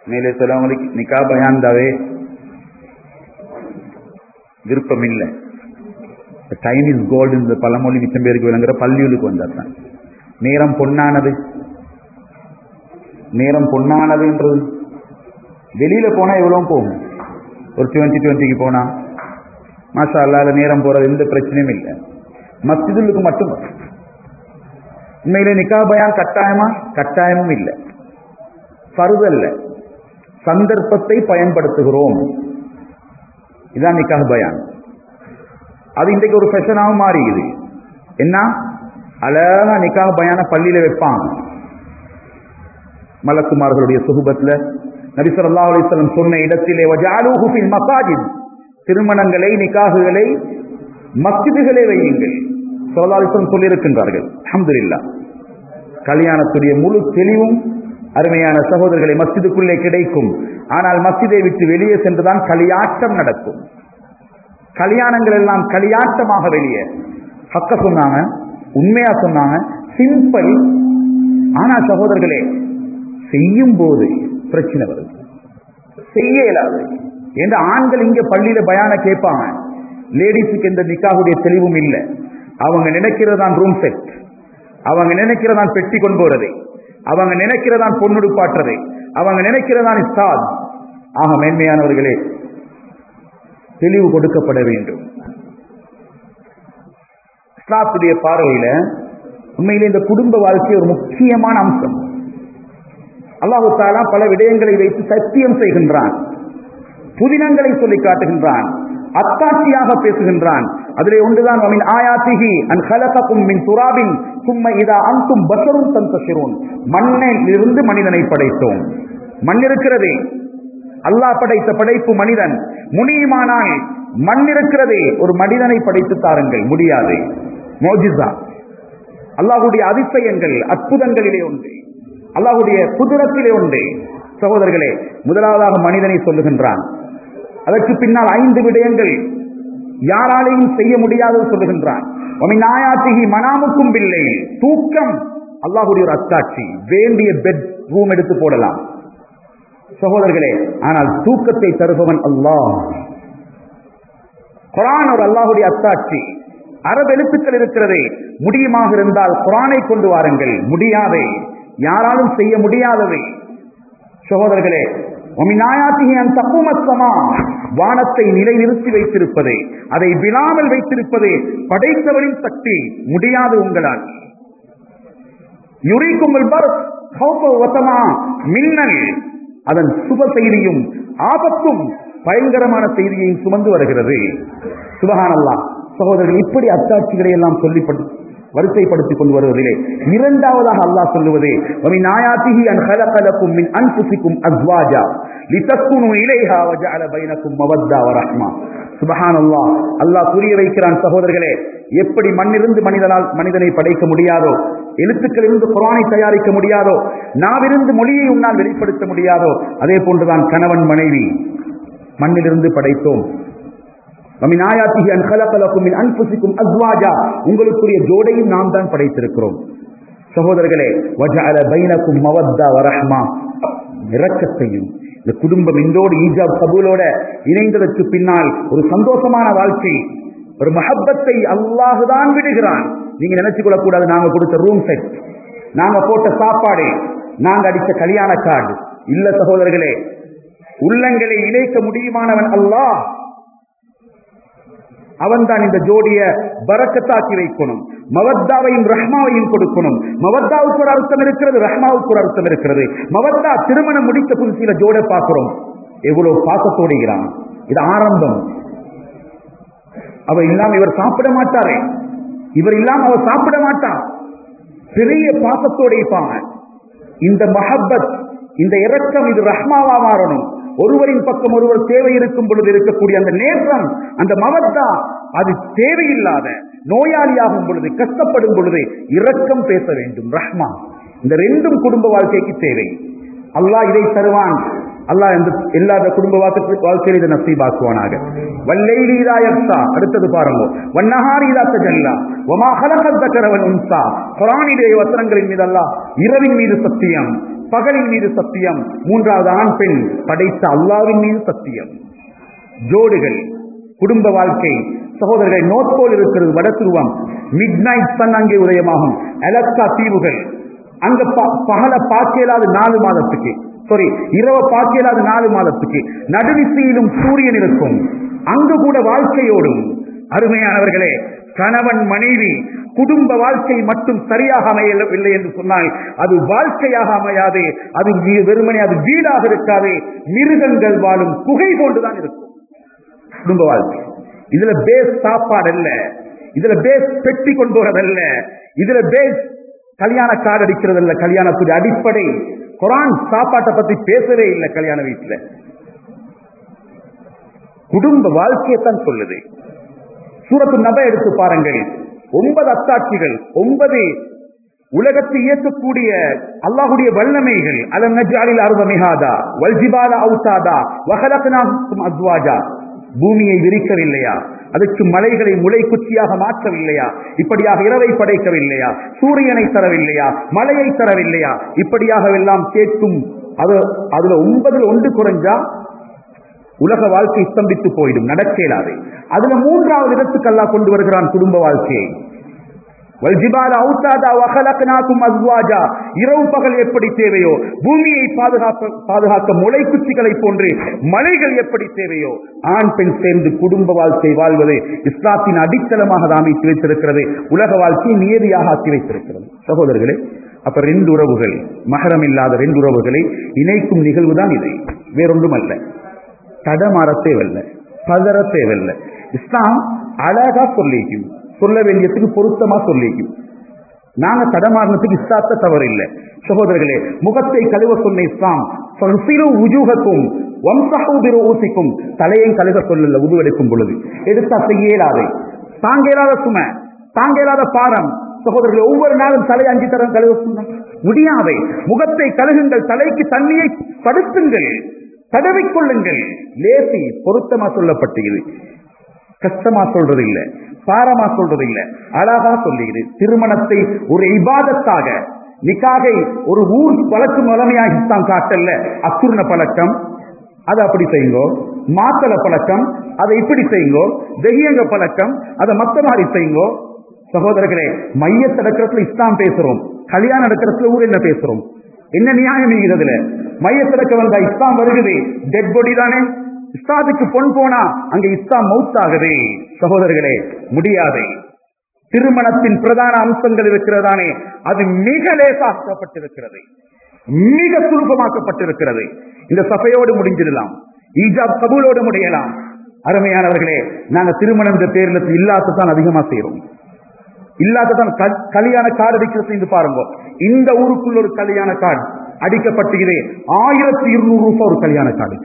மேலே சிலவங்களுக்கு நிக்கா பயாந்தாவே விருப்பம் இல்லை டைம் இஸ் கோல்டு இந்த பழமொழி மிச்சம் பேருக்கு விளங்குற பள்ளியுளுக்கு வந்தாதான் நேரம் பொன்னானது நேரம் பொன்னானதுன்றது வெளியில போனா எவ்வளவு போகும் ஒரு டுவெண்ட்டி டுவெண்ட்டிக்கு போனா மாஷா அல்லாத நேரம் போறது எந்த பிரச்சனையும் இல்லை மஸ்ஜிதுக்கு மட்டும் உண்மையிலே நிக்கா பயான் கட்டாயமா கட்டாயமும் இல்லை பருதல்ல சந்தர்ப்பத்தை பயன்படுத்துகிறோம் இதான் நிக்காக பயான் அது இன்றைக்கு ஒரு ஃபெஷனாகவும் மாறியுது என்ன அழகா நிக்காக பயான பள்ளியில வைப்பான் மலக்குமார்களுடைய சுகுபத்துல நபிசர் அல்லா அலிஸ்லம் சொன்ன இடத்திலே வஜாலூஹுஃபில் மசாஜித் திருமணங்களை நிக்காகுகளை மஸ்ஜிதுகளே வையுங்கள் சோலாலிசம் சொல்லியிருக்கின்றார்கள் அஹமதுல்லா கல்யாணத்துடைய முழு தெளிவும் அருமையான சகோதரர்களை மஸ்ஜிதுக்குள்ளே கிடைக்கும் ஆனால் மஸ்ஜிதை விட்டு வெளியே சென்றுதான் களியாட்டம் நடக்கும் கல்யாணங்கள் எல்லாம் களியாட்டமாக வெளியே ஹக்க சொன்னாங்க உண்மையா சொன்னாங்க சிம்பிள் ஆனா சகோதரர்களே செய்யும் போது பிரச்சனை வருது செய்ய இயலாது என்று ஆண்கள் இங்க பள்ளியில பயான கேட்பாங்க லேடிஸுக்கு எந்த நிக்காவுடைய தெளிவும் இல்லை அவங்க நினைக்கிறதான் ரூம் செட் அவங்க நினைக்கிறதான் பெட்டி கொண்டு போறதை அவங்க நினைக்கிறதான் பொண்ணுடுப்பாற்றதை அவங்க நினைக்கிறதான் இஸ்தாத் ஆக மேன்மையானவர்களே தெளிவு கொடுக்கப்பட வேண்டும் இஸ்லாத்துடைய பார்வையில உண்மையிலே இந்த குடும்ப வாழ்க்கை ஒரு முக்கியமான அம்சம் அல்லாஹு தாலா பல விடயங்களை வைத்து சத்தியம் செய்கின்றான் புதினங்களை சொல்லி காட்டுகின்றான் அத்தாட்சியாக பேசுகின்றான் அதிலே ஒன்றுதான் அமின் ஆயாத்திகி அன் ஹலகக்கும் மின் துராபின் சும்ம இதா அந்தும் பசரும் தந்தசிரோன் மண்ணில் இருந்து மனிதனை படைத்தோம் மண் இருக்கிறதே அல்லாஹ் படைத்த படைப்பு மனிதன் முடியுமானால் மண் இருக்கிறதே ஒரு மனிதனை படைத்து தாருங்கள் முடியாது மோஜிசா அல்லாஹுடைய அதிசயங்கள் அற்புதங்களிலே ஒன்று அல்லாஹுடைய குதிரத்திலே ஒன்று சகோதரர்களே முதலாவதாக மனிதனை சொல்லுகின்றான் அதற்கு பின்னால் ஐந்து விடயங்கள் யாராலையும் செய்ய முடியாதது சொல்லுகின்றான் நாயாத்திகி மனாமுக்கும் பிள்ளை தூக்கம் அல்லாஹுடைய ஒரு அத்தாட்சி வேண்டிய பெட் ரூம் எடுத்து போடலாம் சகோதரர்களே ஆனால் தூக்கத்தை தருபவன் அல்லாஹ் குரான் ஒரு அல்லாஹுடைய அத்தாட்சி அரபு எழுத்துக்கள் இருக்கிறதே முடியுமாக இருந்தால் குரானை கொண்டு வாருங்கள் முடியாதே யாராலும் செய்ய முடியாதவை சகோதரர்களே வானத்தை நிலைநிறுத்தி வைத்திருப்பதே அதை விழாமல் வைத்திருப்பதே படைத்தவரின் சக்தி முடியாது உங்களால் யுரிக்கும் மின்னல் அதன் சுப செய்தியும் ஆபத்தும் பயங்கரமான செய்தியையும் சுமந்து வருகிறது சுபகானல்லா சகோதரர்கள் இப்படி அத்தாட்சிகளை எல்லாம் சொல்லிப்பட்டு வரிசைப்படுத்திக் கொண்டு வருவதிலே இரண்டாவதாக அல்லாஹ் சொல்லுவதே நாயாத்திகி அன் ஹலகலக்கும் மின் அன்புசிக்கும் அஸ்வாஜா லிதஸ்குனு இலைஹா வஜஅல பைனக்கும் மவத்தா வ ரஹ்மா சுபஹானல்லாஹ் அல்லாஹ் புரிய வைக்கிறான் சகோதரர்களே எப்படி மண்ணிலிருந்து மனிதனால் மனிதனை படைக்க முடியாதோ எழுத்துக்களிலிருந்து குரானை தயாரிக்க முடியாதோ நாவிலிருந்து மொழியை உன்னால் வெளிப்படுத்த முடியாதோ அதே போன்றுதான் கணவன் மனைவி மண்ணிலிருந்து படைத்தோம் உங்களுக்குரிய ஜோடையும் நாம் தான் படைத்திருக்கிறோம் சகோதரர்களே இரக்கத்தையும் இந்த குடும்பம் இந்தோடு ஈஜாப் கபூலோட இணைந்ததற்கு பின்னால் ஒரு சந்தோஷமான வாழ்க்கை ஒரு மஹப்பத்தை அல்லாஹுதான் விடுகிறான் நீங்க நினைச்சு கொள்ளக்கூடாது நாங்க கொடுத்த ரூம் செட் நாங்க போட்ட சாப்பாடு நாங்க அடித்த கல்யாண கார்டு இல்ல சகோதரர்களே உள்ளங்களை இணைக்க முடியுமானவன் அல்லாஹ் அவன் தான் இந்த ஜோடிய பறக்கத்தாக்கி வைக்கணும் மவத்தாவையும் ரஹ்மாவையும் கொடுக்கணும் மவத்தாவுக்கு ஒரு அர்த்தம் இருக்கிறது ரஹ்மாவுக்கு ஒரு அர்த்தம் இருக்கிறது மவத்தா திருமணம் முடித்த புதுசில ஜோட பார்க்கிறோம் எவ்வளவு பாசத்தோடுகிறான் இது ஆரம்பம் அவ இல்லாம இவர் சாப்பிட மாட்டாரே இவர் இல்லாம அவர் சாப்பிட மாட்டார் பெரிய பாசத்தோடு இருப்பாங்க இந்த மஹப்பத் இந்த இரக்கம் இது ரஹ்மாவா மாறணும் ஒருவரின் பக்கம் ஒருவர் தேவை இருக்கும் பொழுது இருக்கக்கூடிய அந்த நேற்றம் அந்த மவத்தா அது தேவையில்லாத நோயாளியாகும் பொழுது கஷ்டப்படும் பொழுது இரக்கம் பேச வேண்டும் ரஹ்மா இந்த ரெண்டும் குடும்ப வாழ்க்கைக்கு தேவை அல்லாஹ் இதை தருவான் அல்லாஹ் இந்த இல்லாத குடும்ப வாழ்க்கையில் இதை நசீபாக்குவானாக வல்லைலி இதா யக்ஸா அடுத்தது பாருங்க வன்னஹாரி இதா தஜல்லா வமா ஹலகத் தக்கரவன் உன்சா குரானிலே வசனங்களின் மீது அல்லாஹ் இரவின் மீது சத்தியம் பகலின் மீது சத்தியம் மூன்றாவது ஆண் பெண் படைத்த அல்லாவின் மீது சத்தியம் ஜோடுகள் குடும்ப வாழ்க்கை சகோதரர்களை நோட்போல் இருக்கிறது வடதுருவம் மிட் நைட் சன் அங்கே உதயமாகும் அலஸ்கா தீவுகள் அங்க ப- பகல பார்க்கலாது நாலு மாதத்துக்கு சாரி இரவ பார்க்கலாது நாலு மாதத்துக்கு நடுவிசையிலும் சூரியன் இருக்கும் அங்கு கூட வாழ்க்கையோடும் அருமையானவர்களே கணவன் மனைவி குடும்ப வாழ்க்கை மட்டும் சரியாக அமையவில்லை என்று சொன்னால் அது வாழ்க்கையாக அமையாது அது வீ- வெறுமனே அது வீடாக இருக்காது மிருகங்கள் வாழும் குகை போன்றுதான் இருக்கும் குடும்ப வாழ்க்கை இதுல பேஸ் சாப்பாடு அல்ல இதுல பேஸ் பெட்டி கொண்டு போறதல்ல இதுல பேஸ் கல்யாண கார்டு அடிக்கிறது அல்ல கல்யாணத்துடைய அடிப்படை குரான் சாப்பாட்டை பத்தி பேசவே இல்லை கல்யாண வீட்டுல குடும்ப வாழ்க்கையை தான் சொல்லுது சூரத்து நப எடுத்து பாருங்கள் ஒன்பது அத்தாட்சிகள் ஒன்பது உலகத்தை இயக்கக்கூடிய அல்லாஹுடைய வல்லமைகள் அலம் நஜாலில் அருவ மிகாதா வல்ஜிபால அவுசாதா வகலக்கனாகும் அஸ்வாஜா பூமியை விரிக்கவில்லையா அதற்கு மலைகளை முளை குச்சியாக மாற்றவில்லையா இப்படியாக இரவை படைக்கவில்லையா சூரியனை தரவில்லையா மலையை தரவில்லையா இப்படியாக எல்லாம் கேட்கும் அது அதுல ஒன்பதுல ஒன்று குறைஞ்சா உலக வாழ்க்கை ஸ்தம்பித்து போயிடும் நடக்க இயலாது அதுல மூன்றாவது இடத்துக்கு அல்லாஹ் கொண்டு வருகிறான் குடும்ப வாழ்க்கையை வல்ஜிபால அவுத்தாதா வகலக்னாக்கும் அஸ்வாஜா இரவு பகல் எப்படி தேவையோ பூமியை பாதுகாக்க பாதுகாக்க முளைக்குச்சிகளை போன்று மலைகள் எப்படி தேவையோ ஆண் பெண் சேர்ந்து குடும்ப வாழ்க்கை வாழ்வது இஸ்லாத்தின் அடித்தளமாக அது அமைத்து வைத்திருக்கிறது உலக வாழ்க்கையை நியதியாக ஆக்கி வைத்திருக்கிறது சகோதரர்களே அப்ப ரெண்டு உறவுகள் மகரம் இல்லாத ரெண்டு உறவுகளை இணைக்கும் நிகழ்வுதான் இது வேறொன்றும் அல்ல தடமாற தேவையில்லை பதற தேவையில்லை இஸ்லாம் அழகா சொல்லிக்கும் சொல்ல வேண்டியதுக்கு பொருத்தமா சொல்லிக்கும் நாங்க தடமாறினதுக்கு இஸ்லாத்த தவறு இல்லை சகோதரர்களே முகத்தை கழுவ சொன்ன இஸ்லாம் ஃபக்சிலு உஜூஹக்கும் வம்சஹு பிரூசிக்கும் தலையை கழுவ சொல்லல உதுவெடுக்கும் பொழுது எடுத்தா செய்ய இயலாது தாங்க இயலாத சுமை தாங்க இயலாத பாரம் சகோதரர்களே ஒவ்வொரு நாளும் தலை அஞ்சு தரம் கழுவ சொன்ன முடியாது முகத்தை கழுகுங்கள் தலைக்கு தண்ணியை படுத்துங்கள் தடவிக்கொள்ளுங்கள் லேசி பொருத்தமா சொல்லப்பட்டது கஷ்டமா சொல்றது இல்ல பாரமா சொல்றது இல்ல அழகா சொல்லுகிறது திருமணத்தை ஒரு இபாதத்தாக நிக்காகை ஒரு ஊர் பழக்கு முதன்மையாக இஸ்லாம் காட்டல்ல அசுர்ண பழக்கம் அதை அப்படி செய்யுங்கோ மாத்தள பழக்கம் அதை இப்படி செய்யுங்கோ தெய்யங்க பழக்கம் அதை மத்த மாதிரி செய்யுங்கோ சகோதரர்களே மையத் நடக்கிறதுல இஸ்லாம் பேசுறோம் கல்யாணம் நடக்கிறதுல ஊர் என்ன பேசுறோம் என்ன நியாயம் இருக்கிறதுல மையத்திறக்க வந்த இஸ்லாம் வருகுது டெட் பாடி தானே இஸ்லாத்துக்கு பொன் போனா அங்க இஸ்லாம் மவுத்தாகுது சகோதரர்களே முடியாது திருமணத்தின் பிரதான அம்சங்கள் இருக்கிறதானே அது மிக லேசாக்கப்பட்டிருக்கிறது மிக சுருக்கமாக்கப்பட்டிருக்கிறது இந்த சபையோடு முடிஞ்சிடலாம் ஈஜாப் கபூலோடு முடியலாம் அருமையானவர்களே நாங்க திருமணம் என்ற பேர்ல இல்லாததான் அதிகமா செய்யறோம் இல்லாததான் க- கல்யாண கார்டு அடிக்கிறது செய்து பாருங்க இந்த ஊருக்குள்ள ஒரு கல்யாண கார்டு அடிக்கப்பட்டுகிறே ஆயிரத்தி இருநூறு ரூபாய் ஒரு கல்யாண கார்டு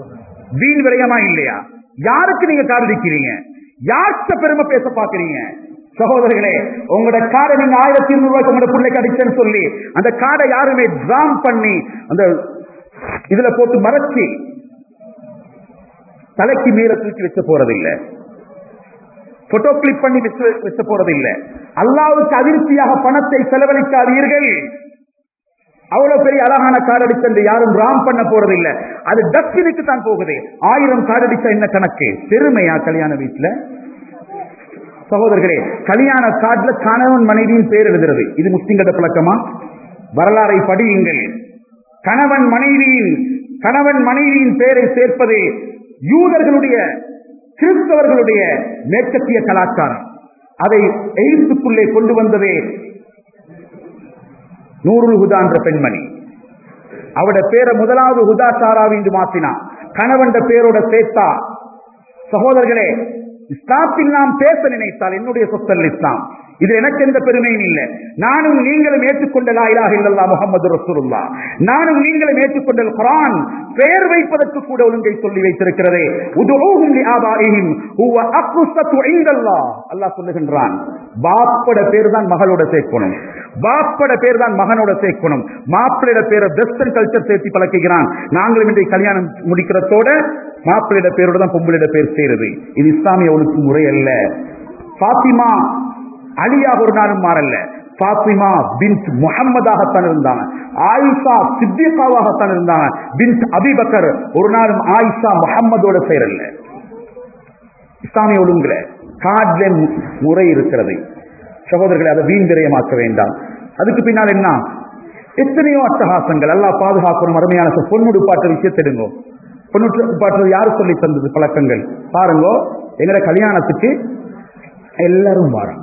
வீண் விரயமா இல்லையா யாருக்கு நீங்க கார்டு அடிக்கிறீங்க யார்கிட்ட பெருமை பேச பாக்குறீங்க சகோதரர்களே உங்களோட கார்டை நீங்க ஆயிரத்தி இருநூறு ரூபாய்க்கு உங்களோட பிள்ளைக்கு அடிச்சேன்னு சொல்லி அந்த கார்டை யாருமே டிராம் பண்ணி அந்த இதுல போட்டு மறைச்சு தலைக்கு மேல தூக்கி வச்ச போறதில்லை போட்டோ கிளிக் பண்ணி வச்சு வச்ச போறது இல்ல அல்லாவுக்கு அதிர்ச்சியாக பணத்தை செலவழிக்காதீர்கள் அவ்வளவு பெரிய அழகான கார் அடிச்சு யாரும் ராம் பண்ண போறது இல்ல அது டஸ்டினுக்கு தான் போகுது ஆயிரம் கார் அடிச்சா என்ன கணக்கு பெருமையா கல்யாண வீட்டுல சகோதரர்களே கல்யாண கார்டுல கணவன் மனைவியின் பேர் எழுதுறது இது முஸ்லிம்கட பழக்கமா வரலாறை படியுங்கள் கணவன் மனைவியின் கணவன் மனைவியின் பெயரை சேர்ப்பது யூதர்களுடைய கிறிஸ்தவர்களுடைய மேற்கத்திய கலாச்சாரம் அதை எகிப்துக்குள்ளே கொண்டு வந்ததே நூறுல் ஹுதா என்ற பெண்மணி அவட பேரை முதலாவது ஹுதா சாராவி என்று மாத்தினா கணவன் பேரோட சேர்த்தா சகோதரர்களே இஸ்லாத்தில் நாம் பேச நினைத்தால் என்னுடைய சொத்தல் இஸ்லாம் இது எனக்கு எந்த பெருமையும் இல்லை நானும் நீங்களும் ஏற்றுக்கொண்ட லா இலாஹ இல்லல்லாஹ் முஹம்மது ரசூலுல்லா நானும் நீங்களும் ஏற்றுக்கொண்ட குர்ஆன் பெயர் வைப்பதற்கு கூட ஒழுங்கை சொல்லி வைத்திருக்கிறதே உதுஊஹும் லிஆபாஇஹிம் ஹுவ அக்ஸத்து இன்தல்லாஹ் அல்லாஹ் சொல்லுகின்றான் பாப்பட பேர் தான் மகளோட சேர்க்கணும் பாப்பட பேர் தான் மகனோட சேர்க்கணும் மாப்பிள்ளையோட பேரை வெஸ்டர்ன் கல்ச்சர் சேர்த்து பழக்குகிறான் நாங்களும் இன்றைக்கு கல்யாணம் முடிக்கிறதோட மாப்பிள்ளையோட பேரோட தான் பொம்பளையோட பேர் சேருது இது இஸ்லாமிய ஒழுங்கு முறை அல்ல பாத்திமா அலியா ஒரு நாளும் மாறல்ல பாத்திமா பின் முகம்மதாகத்தான் இருந்தாங்க ஆயிஷா சித்திகாவாகத்தான் இருந்தாங்க பின் அபிபக்கர் ஒரு நாளும் ஆயிஷா முகம்மதோட சேரல்ல இஸ்லாமிய ஒழுங்குல காட்ல முறை இருக்கிறது சகோதரர்களை அதை வீண் விரயமாக்க வேண்டாம் அதுக்கு பின்னால் என்ன எத்தனையோ அட்டகாசங்கள் எல்லாம் பாதுகாக்கணும் அருமையான சொல். பொன்னுடுப்பாட்டு விஷயத்தெடுங்கோ பொன்னுடுப்பாட்டு யாரு சொல்லி தந்தது பழக்கங்கள் பாருங்கோ எங்கட கல்யாணத்துக்கு எல்லாரும் வரோம்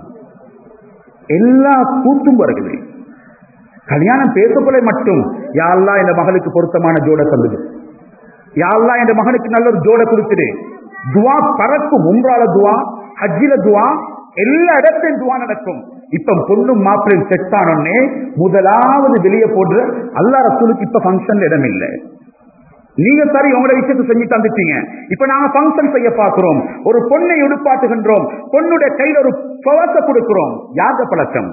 எல்லா கூத்தும் வருகிறது கல்யாணம் பேசப்போல மட்டும் யாரெல்லாம் இந்த மகளுக்கு பொருத்தமான ஜோட தந்தது யாரெல்லாம் இந்த மகனுக்கு நல்ல ஒரு ஜோட கொடுத்துடு துவா பறக்கும் உம்ரால துவா ஹஜ்ஜில துவா எல்லா இடத்தையும் துவா நடக்கும் இப்ப பொண்ணும் மாப்பிள்ளையும் செட் ஆனோடனே முதலாவது வெளியே போடுற அல்லா ரசூலுக்கு இப்ப ஃபங்க்ஷன் இடம் இல்லை நீங்க சரி உங்களோட விஷயத்தை செஞ்சு தந்துட்டீங்க இப்ப நாங்க ஃபங்க்ஷன் செய்ய பார்க்கிறோம் ஒரு பொண்ணை உடுப்பாட்டுகின்றோம் பொண்ணுடைய கையில ஒரு பவச கொடுக்கிறோம் யாக பழக்கம்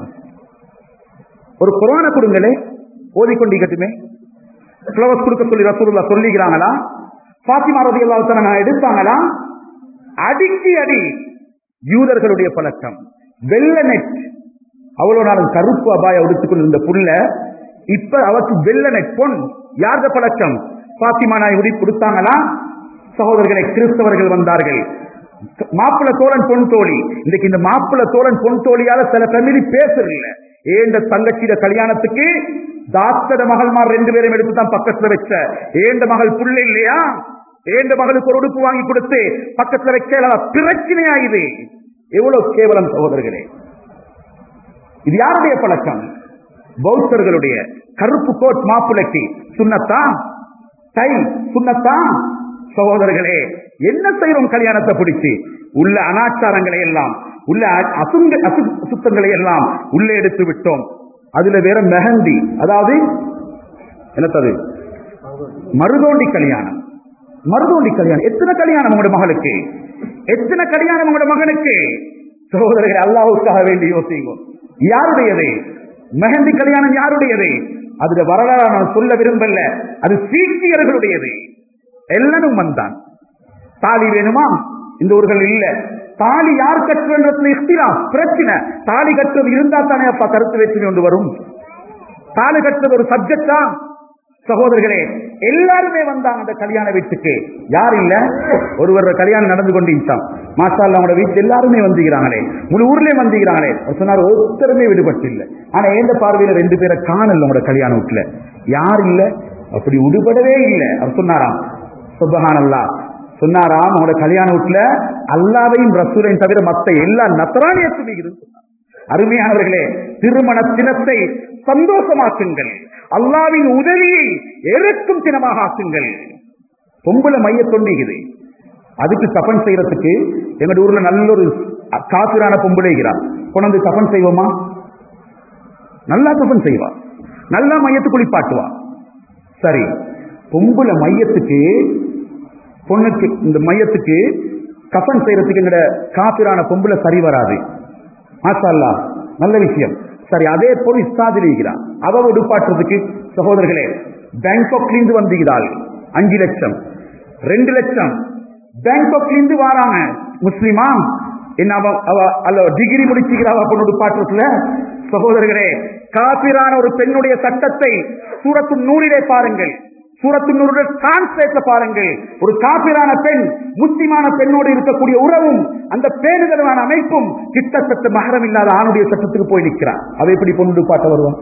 ஒரு குரான கொடுங்களே ஓதிக்கொண்டிருக்கட்டுமே ஃப்ளவர்ஸ் கொடுக்க சொல்லி ரசூலுல்லா சொல்லிக்கிறாங்களா பாத்திமா ரதி நான் எடுத்தாங்களா அடிக்கு அடி யூதர்களுடைய பழக்கம் வெள்ள நெட் அவ்வளவு நாளும் கருப்பு அபாய உடுத்துக்கொண்டிருந்த புள்ள இப்ப அவருக்கு வெள்ள நெட் பொன் யார்த பழக்கம் பாத்திமா நாய் உடி கொடுத்தாங்களா சகோதரர்களை கிறிஸ்தவர்கள் வந்தார்கள் மாப்பிள்ள தோழன் பொன் தோழி இன்னைக்கு இந்த மாப்பிள்ள தோழன் பொன் தோழியால சில ஃபேமிலி பேசுறதில்ல ஏண்ட தங்கச்சியிட கல்யாணத்துக்கு டாக்டர் மகள்மார் ரெண்டு பேரும் எடுத்து தான் பக்கத்துல வச்ச ஏண்ட மகள் புள்ள இல்லையா ஏண்ட மகளுக்கு ஒரு உடுப்பு வாங்கி கொடுத்து பக்கத்துல வைக்க பிரச்சனையா இது எவ்வளவு கேவலம் சகோதரர்களே இது யாருடைய பழக்கம் பௌத்தர்களுடைய கருப்பு கோட் மாப்பிளைக்கு சுண்ணத்தா டை சுண்ணத்தா சகோதரர்களே என்ன செய்யறோம் கல்யாணத்தை பிடிச்சு உள்ள அனாச்சாரங்களை எல்லாம் உள்ள அசுங்க அசு- அசுத்தங்களை எல்லாம் உள்ளே எடுத்து விட்டோம் அதுல வேற மெஹந்தி அதாவது என்னத்தது மருதோண்டி கல்யாணம் மருதோண்டி கல்யாணம் எத்தனை கல்யாணம் உங்களோட மகளுக்கு எத்தனை கல்யாணம் உங்களோட மகனுக்கு சகோதரர்கள் அல்லாவுக்காக வேண்டி யோசிங்க யாருடையது மெஹந்தி கல்யாணம் யாருடையது அதுல வரலாறு நான் சொல்ல விரும்பல அது சீக்கியர்களுடையது எல்லாரும் வந்தான் தாலி வேணுமா இந்த ஊர்கள் இல்ல தாலி யார் கட்டுறதுல இஷ்டிலா பிரச்சனை தாலி கட்டுறது இருந்தா தானே அப்பா கருத்து வேற்றுமை கொண்டு வரும் தாலி கட்டுறது ஒரு சப்ஜெக்டா சகோதரர்களே எல்லாருமே வந்தாங்க அந்த கல்யாண வீட்டுக்கு யார் இல்ல ஒருவர் கல்யாணம் நடந்து கொண்டிருந்தான் மாஷா அல்லா அவங்களோட வீட்டு எல்லாருமே வந்துகிறாங்களே முழு ஊர்லயே வந்துகிறாங்களே அவர் சொன்னார் ஒருத்தருமே விடுபட்டு இல்ல ஆனா எந்த பார்வையில ரெண்டு பேரை காணல உங்களோட கல்யாண வீட்டுல யார் இல்ல அப்படி விடுபடவே இல்லை அவர் சொன்னாராம் சுபஹானல்லா சொன்னாராம் அவங்களோட கல்யாண வீட்டுல அல்லாவையும் ரசூலையும் தவிர மத்த எல்லா நத்தராணியத்துமே இருந்து அருமையானவர்களே திருமண தினத்தை சந்தோஷமாக்குங்கள் அல்லாவின் உதவியை எருக்கும் தினமாக ஆக்குங்கள் பொம்பளை மைய தொண்டிக்குது அதுக்கு தபன் செய்யறதுக்கு எங்க ஊர்ல நல்ல ஒரு காசுரான பொம்பளைகிறார் கொண்டு தபன் செய்வோமா நல்லா தபன் செய்வா நல்லா மையத்து குளிப்பாட்டுவா சரி பொம்பளை மையத்துக்கு பொண்ணுக்கு இந்த மையத்துக்கு கஃன் செய்யறதுக்கு எங்கட காப்பிரான பொம்பளை சரி வராது மாஷா அல்லாஹ், நல்ல விஷயம் சரி அதே போல் இஸ்தாதில் இருக்கிறான் அவ உடுப்பாட்டுறதுக்கு சகோதரர்களே பேங்காக்ல இருந்து வந்தீங்கிறாள் அஞ்சு லட்சம் ரெண்டு லட்சம் பேங்காக்ல இருந்து வாராங்க முஸ்லிமா என்ன அவ அவ அல்ல டிகிரி முடிச்சுக்கிறா அவ பொண்ணு உடுப்பாட்டுறதுல சகோதரர்களே காபிரான ஒரு பெண்ணுடைய சட்டத்தை சூரத்து நூறிலே பாருங்கள் சூரத்து நூறுடைய டிரான்ஸ்லேட்ல பாருங்கள் ஒரு காபிரான பெண் முஸ்லிமான பெண்ணோடு இருக்கக்கூடிய உறவும் அந்த பேணுதலான அமைப்பும் கிட்டத்தட்ட மகரம் இல்லாத ஆணுடைய சட்டத்துக்கு போய் நிற்கிறார் அதை எப்படி பொண்ணு பாட்ட வருவான்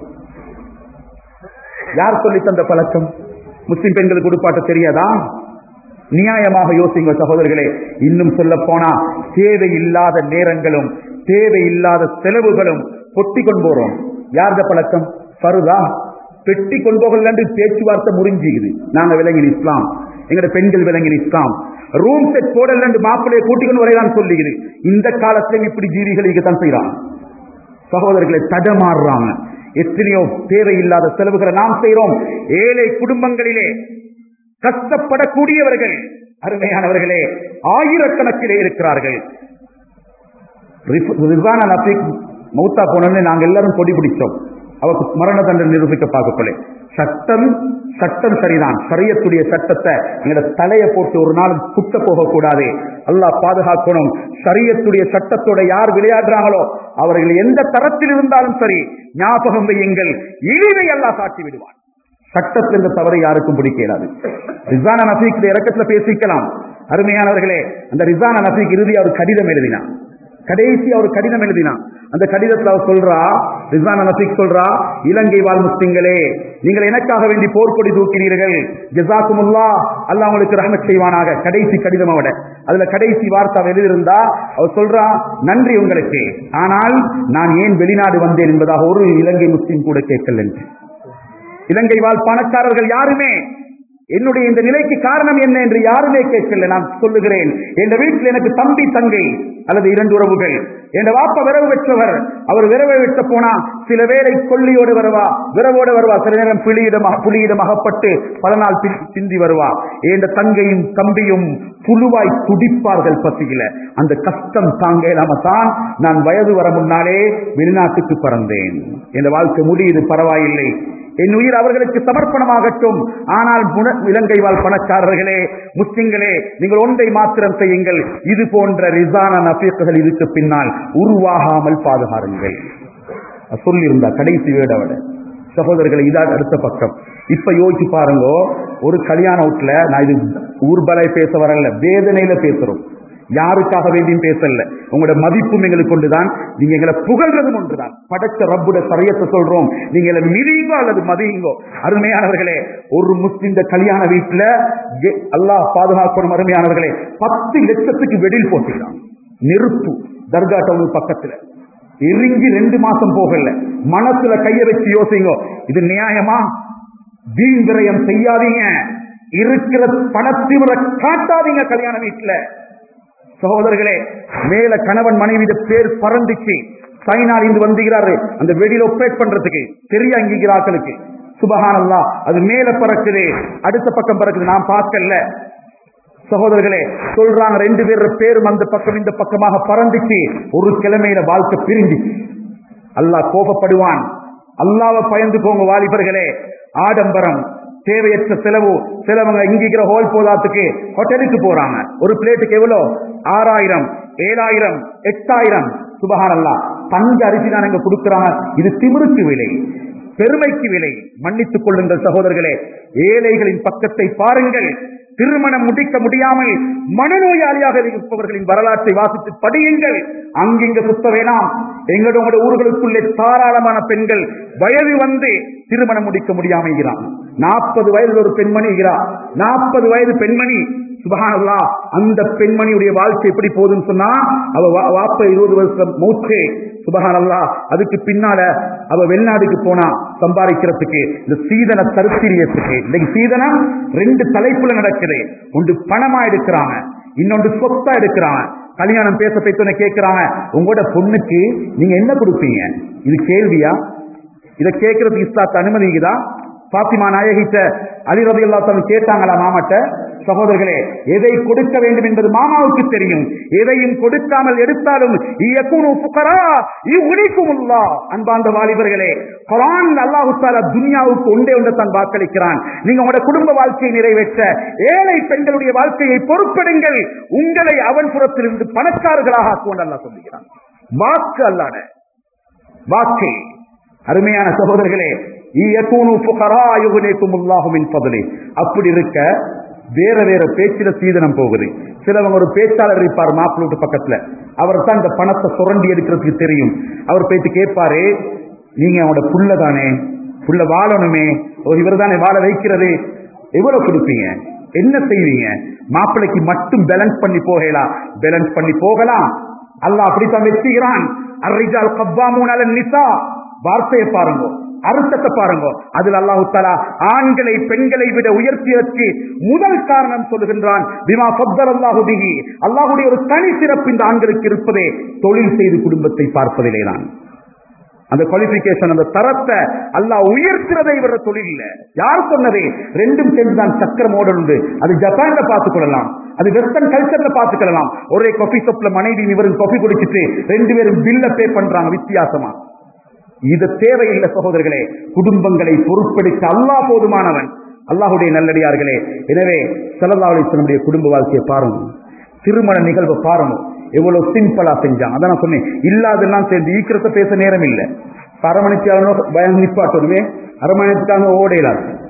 யார் சொல்லி தந்த பழக்கம் முஸ்லிம் பெண்களுக்கு உடுப்பாட்ட தெரியாதா நியாயமாக யோசிங்க சகோதரர்களே இன்னும் சொல்ல போனா தேவையில்லாத நேரங்களும் தேவையில்லாத செலவுகளும் பொட்டி கொண்டு போறோம் யார்த பழக்கம் பருதா பெட்டி கொண்டு போகல பேச்சுவார்த்தை முறிஞ்சிக்குது நாங்க விளங்கின இஸ்லாம் எங்கட பெண்கள் விளங்கின இஸ்லாம் ரூம் செட் போடல மாப்பிள்ளையை கூட்டிக் கொண்டு வரைதான் சொல்லிக்குது இந்த காலத்திலும் இப்படி ஜீவிகள் தான் செய்யறாங்க சகோதரர்களை தடமாறுறாங்க எத்தனையோ தேவையில்லாத செலவுகளை நாம் செய்கிறோம் ஏழை குடும்பங்களிலே கஷ்டப்படக்கூடியவர்கள் அருமையானவர்களே ஆயிரக்கணக்கிலே இருக்கிறார்கள் ரிஃப்- ரிஸ்வான் அல் அஃபீக் மௌத்தா போனோன்னு நாங்க எல்லாரும் கொடி பிடிச்சோம் அவருக்கு மரண தண்டனை நிரூபிக்க பார்க்கல சட்டம் சட்டம் சரிதான் சரியத்துடைய சட்டத்தை எங்களோட தலையை போட்டு ஒரு நாள் குத்த போகக்கூடாது அல்லாஹ் பாதுகாக்கணும் சரியத்துடைய சட்டத்தோட யார் விளையாடுறாங்களோ அவர்கள் எந்த தரத்தில் இருந்தாலும் சரி ஞாபகம் வையுங்கள் இழிவை அல்லாஹ் காட்டி விடுவான் சட்டத்தில் இந்த தவறை யாருக்கும் பிடிக்கலாது ரிசானா நஃபீக் இறக்கத்துல பேசிக்கலாம் அருமையானவர்களே அந்த ரிசானா நஃபீக் இறுதி அவர் கடிதம் எழுதினான் கடைசி அவர் கடிதம் எழுதினான் அந்த கடிதத்தில் அவர் சொல்றா ரிசானா நஃபீக் சொல்றா இலங்கை வாழ் முஸ்லிம்களே நீங்கள் எனக்காக வேண்டி போர்க்கொடி தூக்கினீர்கள் ஜசாக்குமுல்லா அல்லாஹ் உங்களுக்கு ரஹமத் செய்வானாக கடைசி கடிதம் அவட அதுல கடைசி வார்த்தை அவர் எழுதியிருந்தா அவர் சொல்றா நன்றி உங்களுக்கு ஆனால் நான் ஏன் வெளிநாடு வந்தேன் என்பதாக ஒரு இலங்கை முஸ்லிம் கூட கேட்கல என்று இலங்கை வாழ் பணக்காரர்கள் யாருமே என்னுடைய இந்த நிலைக்கு காரணம் என்ன என்று யாருமே கேட்கல நான் சொல்லுகிறேன் என் வீட்டில் எனக்கு தம்பி தங்கை அல்லது இரண்டு உறவுகள் என் வாப்ப விரவு பெற்றவர் அவர் விரவை விட்ட போனா சில வேளை கொல்லியோடு வருவா விரவோடு வருவா சில நேரம் புலியிடம் புலியிடம் அகப்பட்டு பல நாள் பின்- பிந்தி வருவா என் தங்கையும் தம்பியும் புழுவாய் துடிப்பார்கள் பசியில அந்த கஷ்டம் தாங்க இல்லாம தான் நான் வயது வர முன்னாலே வெளிநாட்டுக்கு பறந்தேன் என் வாழ்க்கை முடியுது பரவாயில்லை என் உயிர் அவர்களுக்கு சமர்ப்பணமாகட்டும் ஆனால் முன- இலங்கை வாழ் பணக்காரர்களே முஸ்லிம்களே நீங்கள் ஒன்றை மாத்திரம் செய்யுங்கள் இது போன்ற ரிசான நபீக்குகள் இதுக்கு பின்னால் உருவாகாமல் பாதுகாருங்கள் சொல்லியிருந்தா கடைசி வேடவட சகோதரர்களை இதான் அடுத்த பக்கம் இப்ப யோசிச்சு பாருங்க ஒரு கல்யாண வீட்டுல நான் இது ஊர்பலை பேச வரல வேதனையில பேசுறோம் யாருக்காக வேண்டியும் பேசல உங்களோட மதிப்பும் எங்களுக்கு கொண்டுதான் நீங்க எங்களை புகழ்றதும் ஒன்றுதான் படைச்ச ரப்புட சரியத்தை சொல்றோம் நீங்க எங்களை மிதிங்கோ அல்லது மதியுங்கோ அருமையானவர்களே ஒரு முஸ்லிம் கல்யாண வீட்டுல கெ- அல்லாஹ் பாதுகாக்கணும் அருமையானவர்களே பத்து லட்சத்துக்கு வெடில் போட்டுக்கிறான் நெருப்பு தர்கா டவுன் பக்கத்துல எரிஞ்சு ரெண்டு மாசம் போகல மனசுல கைய வச்சு யோசிங்க இது நியாயமா வீண் விரயம் செய்யாதீங்க இருக்கிற பணத்திவர காட்டாதீங்க கல்யாண வீட்டுல சகோதரர்களே மேல கணவன் மனைவி பேர் பறந்துச்சு சைனால் இருந்து வந்துகிறாரு அந்த வெடியில ஒப்பேட் பண்றதுக்கு தெரிய அங்கீகிறாக்களுக்கு சுபஹானல்லா அது மேல பறக்குது அடுத்த பக்கம் பறக்குது நான் பார்க்கல சகோதரர்களே சொல்றாங்க ரெண்டு பேர் பேரும் அந்த பக்கம் இந்த பக்கமாக பறந்துச்சு ஒரு கிழமையில வாழ்க்கை பிரிஞ்சுச்சு அல்லாஹ் கோபப்படுவான் அல்லாவை பயந்து போங்க வாலிபர்களே ஆடம்பரம் தேவையற்ற செலவு சிலவங்க இங்கிக்கிற ஹோல் போதாத்துக்கு ஹோட்டலுக்கு போறாங்க ஒரு பிளேட்டுக்கு எவ்வளவு ஆறாயிரம் ஏழாயிரம் எட்டாயிரம் சுபஹானல்லா தங்க அரிசி தான் இங்க கொடுக்கறாங்க இது திமிருக்கு விலை பெருமைக்கு விலை மன்னித்துக் கொள்ளுங்கள் சகோதரர்களே ஏழைகளின் பக்கத்தை பாருங்கள் திருமணம் முடிக்க முடியாமல் மனநோயாளியாக இருப்பவர்களின் வரலாற்றை வாசித்து படியுங்கள் அங்கிங்க சுத்த வேணாம் எங்களோட ஊர்களுக்குள்ளே தாராளமான பெண்கள் வயது வந்து திருமணம் முடிக்க முடியாம இருக்கிறான் நாற்பது வயதில் ஒரு பெண்மணி இருக்கிறார் நாற்பது வயது பெண்மணி சுபஹானல்லா அந்த பெண்மணியுடைய வாழ்க்கை எப்படி போகுதுன்னு சொன்னா அவ வா- வாப்ப இருபது வருஷம் மூச்சு சுபஹானல்லா அதுக்கு பின்னால அவ வெளிநாடுக்கு போனா சம்பாதிக்கிறதுக்கு இந்த சீதன தருத்திரியத்துக்கு இன்னைக்கு சீதனம் ரெண்டு தலைப்புல நடக்குது ஒன்று பணமா எடுக்கிறாங்க இன்னொன்று சொத்தா எடுக்கிறாங்க கல்யாணம் பேச பேச கேட்கிறாங்க உங்களோட பொண்ணுக்கு நீங்க என்ன கொடுப்பீங்க இது கேள்வியா இதை கேட்கறதுக்கு இஸ்லாத்து அனுமதிக்குதா பாத்திமா நாயகிட்ட அலிரதி அல்லாத்தவன் கேட்டாங்களா மாமாட்ட சகோதரர்களே எதை கொடுக்க வேண்டும் என்பது மாமாவுக்கு தெரியும் எதையும் கொடுக்காமல் எடுத்தாலும் இயக்குனு புகரா இவ்வுலிக்குமுல்லா அன்பார்ந்த வாலிபர்களே குரான் அல்லாஹு தாலா துனியாவுக்கு ஒன்றே ஒன்று தான் வாக்களிக்கிறான் நீங்க உங்களோட குடும்ப வாழ்க்கையை நிறைவேற்ற ஏழை பெண்களுடைய வாழ்க்கையை பொறுப்பெடுங்கள் உங்களை அவன் புறத்திலிருந்து பணக்காரர்களாக ஆக்குவோம் அல்லாஹ் சொல்லுகிறான் வாக்கு அல்லாட வாக்கு அருமையான சகோதரர்களே இயக்கூனு புகரா யுகுனேக்கும் மின் பதலி அப்படி இருக்க வேற வேற பேச்சில சீதனம் போகுது சிலவங்க ஒரு பேச்சாளர் இருப்பார் மாப்பிள்ளை பக்கத்துல அவர் தான் இந்த பணத்தை சுரண்டி எடுக்கிறதுக்கு தெரியும் அவர் போயிட்டு கேட்பாரு நீங்க அவனோட புள்ள தானே புள்ள வாழணுமே ஓ இவர் தானே வாழ வைக்கிறது எவ்வளவு கொடுப்பீங்க என்ன செய்வீங்க மாப்பிள்ளைக்கு மட்டும் பேலன்ஸ் பண்ணி போகலாம் பேலன்ஸ் பண்ணி போகலாம் அல்லாஹ் அப்படித்தான் வச்சுக்கிறான் அர்ரிஜால் கவ்வாமூன் அலன் நிசா வார்த்தையை பாருங்க அர்த்தத்தை பாருங்க அதில் அல்லாஹு தஆலா ஆண்களை பெண்களை விட உயர்த்தியதற்கு முதல் காரணம் சொல்லுகின்றான் பிமா ஃபத்தல் அல்லாஹு பிஹி அல்லாஹ்வுடைய ஒரு தனி சிறப்பு இந்த ஆண்களுக்கு இருப்பதே தொழில் செய்து குடும்பத்தை பார்ப்பதிலே தான் அந்த குவாலிபிகேஷன் அந்த தரத்தை அல்லாஹ் உயர்த்துறதை விட தொழில் இல்ல யார் சொன்னதே ரெண்டும் சேர்ந்துதான் சக்கர மாடல் உண்டு அது ஜப்பான்ல பார்த்துக் கொள்ளலாம் அது வெஸ்டர்ன் கல்ச்சர்ல பார்த்துக்கலாம் ஒரே காஃபி ஷாப்ல மனைவி இவரும் காஃபி குடிச்சிட்டு ரெண்டு பேரும் பில்ல பே பண்றாங்க வித்தியாசமா இது தேவையில்லை சகோதரர்களே குடும்பங்களை பொறுப்பெடுக்க அல்லாஹ் போதுமானவன் அல்லாஹுடைய நல்லடியார்களே எனவே சல்லல்லாஹு அலைஹி வஸல்லம் குடும்ப வாழ்க்கையை பாருங்க திருமண நிகழ்வை பாருங்க எவ்வளவு சிம்பிளா செஞ்சான் அதான் நான் சொன்னேன் இல்லாதெல்லாம் சேர்ந்து ஈக்கிறத பேச நேரம் இல்லை அரமணிச்சாலும் பயம் நிப்பாட்டுமே அரமணிச்சுட்டாங்க ஓடையிலாது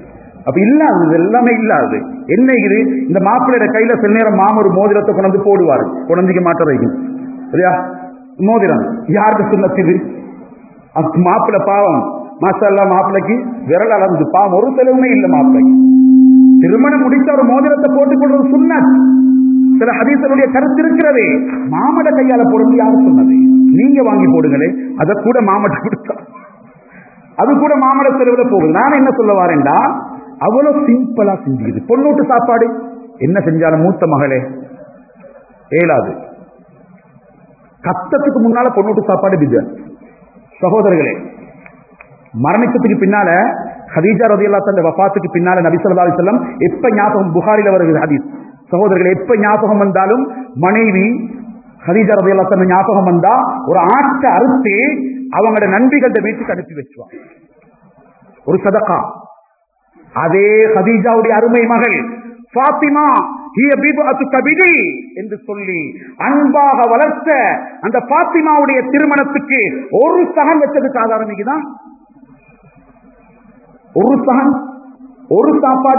அப்ப இல்லாது இது எல்லாமே இல்லாது என்ன இது இந்த மாப்பிள்ளையோட கையில சில நேரம் மாம ஒரு மோதிரத்தை கொண்டு போடுவார் குழந்தைக்கு மாட்ட வைக்கும் சரியா மோதிரம் யாருக்கு சுண்ணத்து இது அப்ப மாப்பிள்ளை பாவம் மாசல்லா மாப்பிள்ளைக்கு விரல் அளந்து பாவம் ஒரு செலவுமே இல்லை மாப்பிள்ளைக்கு திருமணம் முடித்த ஒரு மோதிரத்தை போட்டுக் கொள்வது சுண்ணத் சில ஹதீசனுடைய கருத்து இருக்கிறது மாமட கையால போடுறது யாரு சொன்னது நீங்க வாங்கி போடுங்களே அதை கூட மாமட்ட கொடுத்தா அது கூட மாமட செலவுல போகுது நான் என்ன சொல்ல வரேன்டா அவ்வளவு சிம்பிளா செஞ்சுக்குது பொண்ணூட்டு சாப்பாடு என்ன செஞ்சாலும் மூத்த மகளே ஏலாது கத்தத்துக்கு முன்னால பொண்ணூட்டு சாப்பாடு பிஜ சகோதரர்களே மரணிச்சதுக்கு பின்னால ஹதீஜா ரதியல்லா தந்த வஃபாத்துக்கு பின்னால நபி ஸல்லல்லாஹு அலைஹி வஸல்லம் எப்ப ஞாபகம் புகாரில வருகிறது ஹதீஸ் சகோதரர்களே எப்ப ஞாபகம் வந்தாலும் மனைவி ஹதீஜா ரதியல்லா தந்த ஞாபகம் வந்தா ஒரு ஆட்டை அறுத்து அவங்களோட நண்பிகள வீட்டுக்கு அனுப்பி வச்சுவாங்க ஒரு சதகா அதே ஹதீஜாவுடைய அருமை மகள் ஃபாத்திமா ஹிய பிபஅத்து கபிதி என்று சொல்லி அன்பாக வளர்த்த அந்த பாத்திமாவுடைய திருமணத்துக்கு ஒரு சகன் வச்சதுக்கு ஆதாரம் இதுதான் ஒரு சகன் ஒரு சாப்பாடு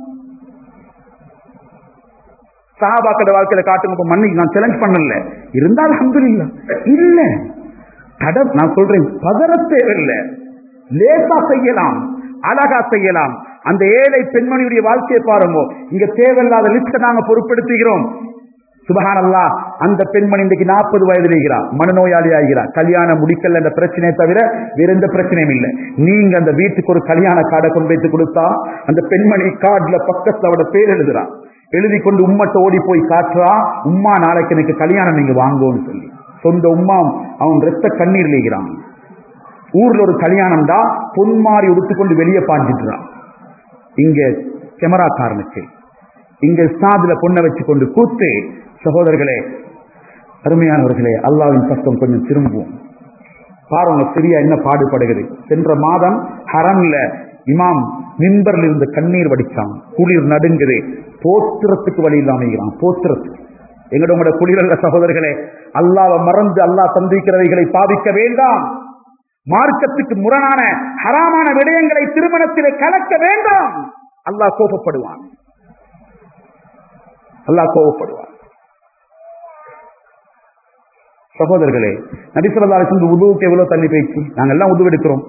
சஹாபாக்கள வாழ்க்கையில காட்டுங்க மன்னிக்கு நான் சேலஞ்ச் பண்ணல இருந்தால் அல்ஹம்துலில்லாஹ் இல்ல தட நான் சொல்றேன் பதற தேவையில்லை லேசா செய்யலாம் அழகா செய்யலாம் அந்த ஏழை பெண்மணியுடைய வாழ்க்கையை பாருங்க இங்க தேவையில்லாத லிஸ்ட நாங்க பொறுப்படுத்துகிறோம் சுபஹானல்லா அந்த பெண்மணி இன்றைக்கு நாற்பது வயதில் இருக்கிறார் மனநோயாளி ஆகிறார் கல்யாணம் முடிக்கல என்ற பிரச்சனையை தவிர வேற எந்த பிரச்சனையும் இல்லை நீங்க அந்த வீட்டுக்கு ஒரு கல்யாண கார்டை கொண்டு வைத்து கொடுத்தா அந்த பெண்மணி கார்டுல பக்கத்துல அவட பேர் எழுதுறா எழுதி கொண்டு உம்மட்ட ஓடி போய் காட்டுறா உம்மா நாளைக்கு எனக்கு கல்யாணம் நீங்க வாங்குவோம்னு சொல்லி சொந்த உம்மா அவன் ரத்த கண்ணீர் லேகிறான் ஊர்ல ஒரு கல்யாணம் தான் பொன் மாறி உடுத்துக்கொண்டு வெளியே பாஞ்சிட்டுறான் இங்க கேமராக்காரனுக்கு இங்க சாதுல பொண்ணை வச்சு கொண்டு கூத்து சகோதரர்களே அருமையானவர்களே அல்லாவின் பக்கம் கொஞ்சம் திரும்புவோம் பாருங்க சிரியா என்ன பாடுபடுகிறது சென்ற மாதம் ஹரம்ல இமாம் மின்பர்ல இருந்து கண்ணீர் வடிச்சான் குளிர் நடுங்குது போத்திரத்துக்கு வழி இல்லாம இருக்கிறான் போத்திரத்துக்கு எங்கட உங்களோட குளிரல்ல சகோதரர்களே அல்லாவை மறந்து அல்லாஹ் சந்திக்கிறவைகளை பாவிக்க வேண்டாம் மார்க்கத்துக்கு முரணான ஹராமான விடயங்களை திருமணத்திலே கலக்க வேண்டாம் அல்லாஹ் கோபப்படுவான் அல்லாஹ் கோபப்படுவான் சகோதரர்களே நபிசுல்லா சென்று உதவுக்கு எவ்வளவு தண்ணி போயிடுச்சு நாங்க எல்லாம் உதவு எடுக்கிறோம்